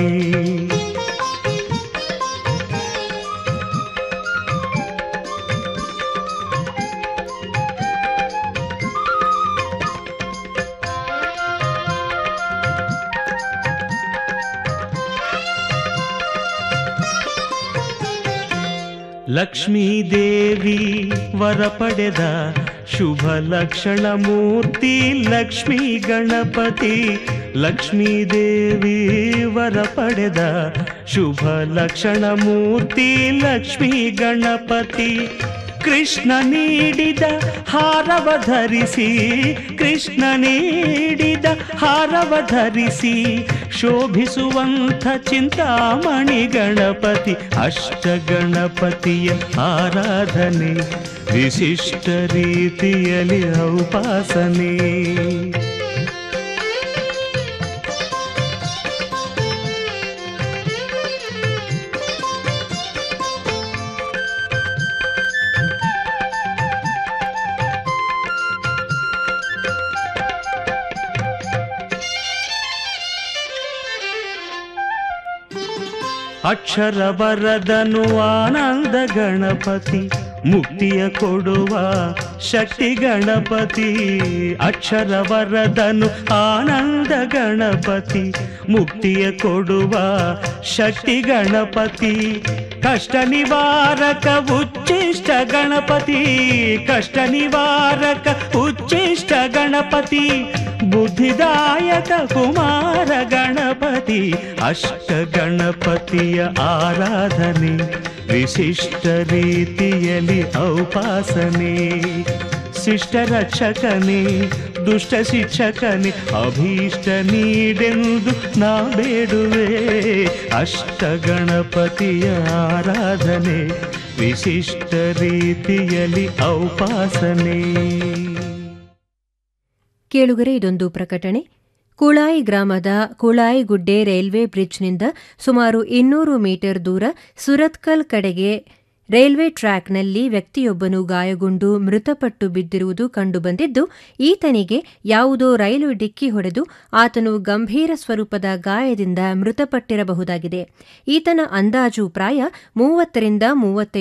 ಲಕ್ಷ್ಮೀ ದೇವಿ ವರ ಪಡೆದ ಶುಭ ಲಕ್ಷಣ ಮೂರ್ತಿ ಲಕ್ಷ್ಮೀ ಗಣಪತಿ ಲಕ್ಷ್ಮೀ ದೇವಿ ವರ ಪಡೆದ ಶುಭ ಲಕ್ಷಣ ಮೂರ್ತಿ ಲಕ್ಷ್ಮೀ ಗಣಪತಿ ಕೃಷ್ಣ ನೀಡಿದ ಹಾರವ ಧರಿಸಿ ಕೃಷ್ಣ ನೀಡಿದ ಹಾರವ ಧರಿಸಿ ಶೋಭಿಸುವಂಥ ಚಿಂತಾಮಣಿ ಗಣಪತಿ ಅಷ್ಟ ಗಣಪತಿಯ ಆರಾಧನೆ ವಿಶಿಷ್ಟ ರೀತಿಯಲ್ಲಿ ಔಪಾಸನೆ ಅಕ್ಷರ ಬರದನು ಆನಂದ ಗಣಪತಿ ಮುಕ್ತಿಯ ಕೊಡುವ ಶಕ್ತಿ ಗಣಪತಿ ಅಕ್ಷರ ವರದನು ಆನಂದ ಗಣಪತಿ ಮುಕ್ತಿಯ ಕೊಡುವ ಶಕ್ತಿ ಗಣಪತಿ ಕಷ್ಟ ನಿವಾರಕ ಉಚ್ಚಿಷ್ಟ ಗಣಪತಿ ಕಷ್ಟ ನಿವಾರಕ ಉಚ್ಚಿಷ್ಟ ಗಣಪತಿ ಬುದ್ಧಿದಾಯಕ ಕುಮಾರ ಗಣಪತಿ ಅಷ್ಟ ಗಣಪತಿಯ ಆರಾಧನೆ ವಿಶಿಷ್ಟ ರೀತಿಯಲ್ಲಿ ಔಪಾಸನೆ ಶಿಷ್ಟ ರಕ್ಷಕನೇ ದುಷ್ಟ ಶಿಕ್ಷಕನೇ ಅಭೀಷ್ಟ ನೀಡೆಂದು ನಾ ಬೇಡುವೆ ಅಷ್ಟ ಗಣಪತಿಯ ಆರಾಧನೆ ವಿಶಿಷ್ಟ ರೀತಿಯಲ್ಲಿ ಔಪಾಸನೆ ಕೇಳುಗರೆ ಇದೊಂದು ಪ್ರಕಟಣೆ ಕುಳಾಯಿ ಗ್ರಾಮದ ಕುಳಾಯಿಗುಡ್ಡೆ ರೈಲ್ವೆ ಬ್ರಿಡ್ಜ್ನಿಂದ ಸುಮಾರು ಇನ್ನೂರು ಮೀಟರ್ ದೂರ ಸುರತ್ಕಲ್ ಕಡೆಗೆ ರೈಲ್ವೆ ಟ್ರ್ಯಾಕ್ನಲ್ಲಿ ವ್ಯಕ್ತಿಯೊಬ್ಬನು ಗಾಯಗೊಂಡು ಮೃತಪಟ್ಟು ಬಿದ್ದಿರುವುದು ಕಂಡುಬಂದಿದ್ದು ಈತನಿಗೆ ಯಾವುದೋ ರೈಲು ಡಿಕ್ಕಿ ಹೊಡೆದು ಆತನು ಗಂಭೀರ ಸ್ವರೂಪದ ಗಾಯದಿಂದ ಮೃತಪಟ್ಟಿರಬಹುದಾಗಿದೆ ಈತನ ಅಂದಾಜು ಪ್ರಾಯ ಮೂವತ್ತರಿಂದ ಮೂವತ್ತೈದು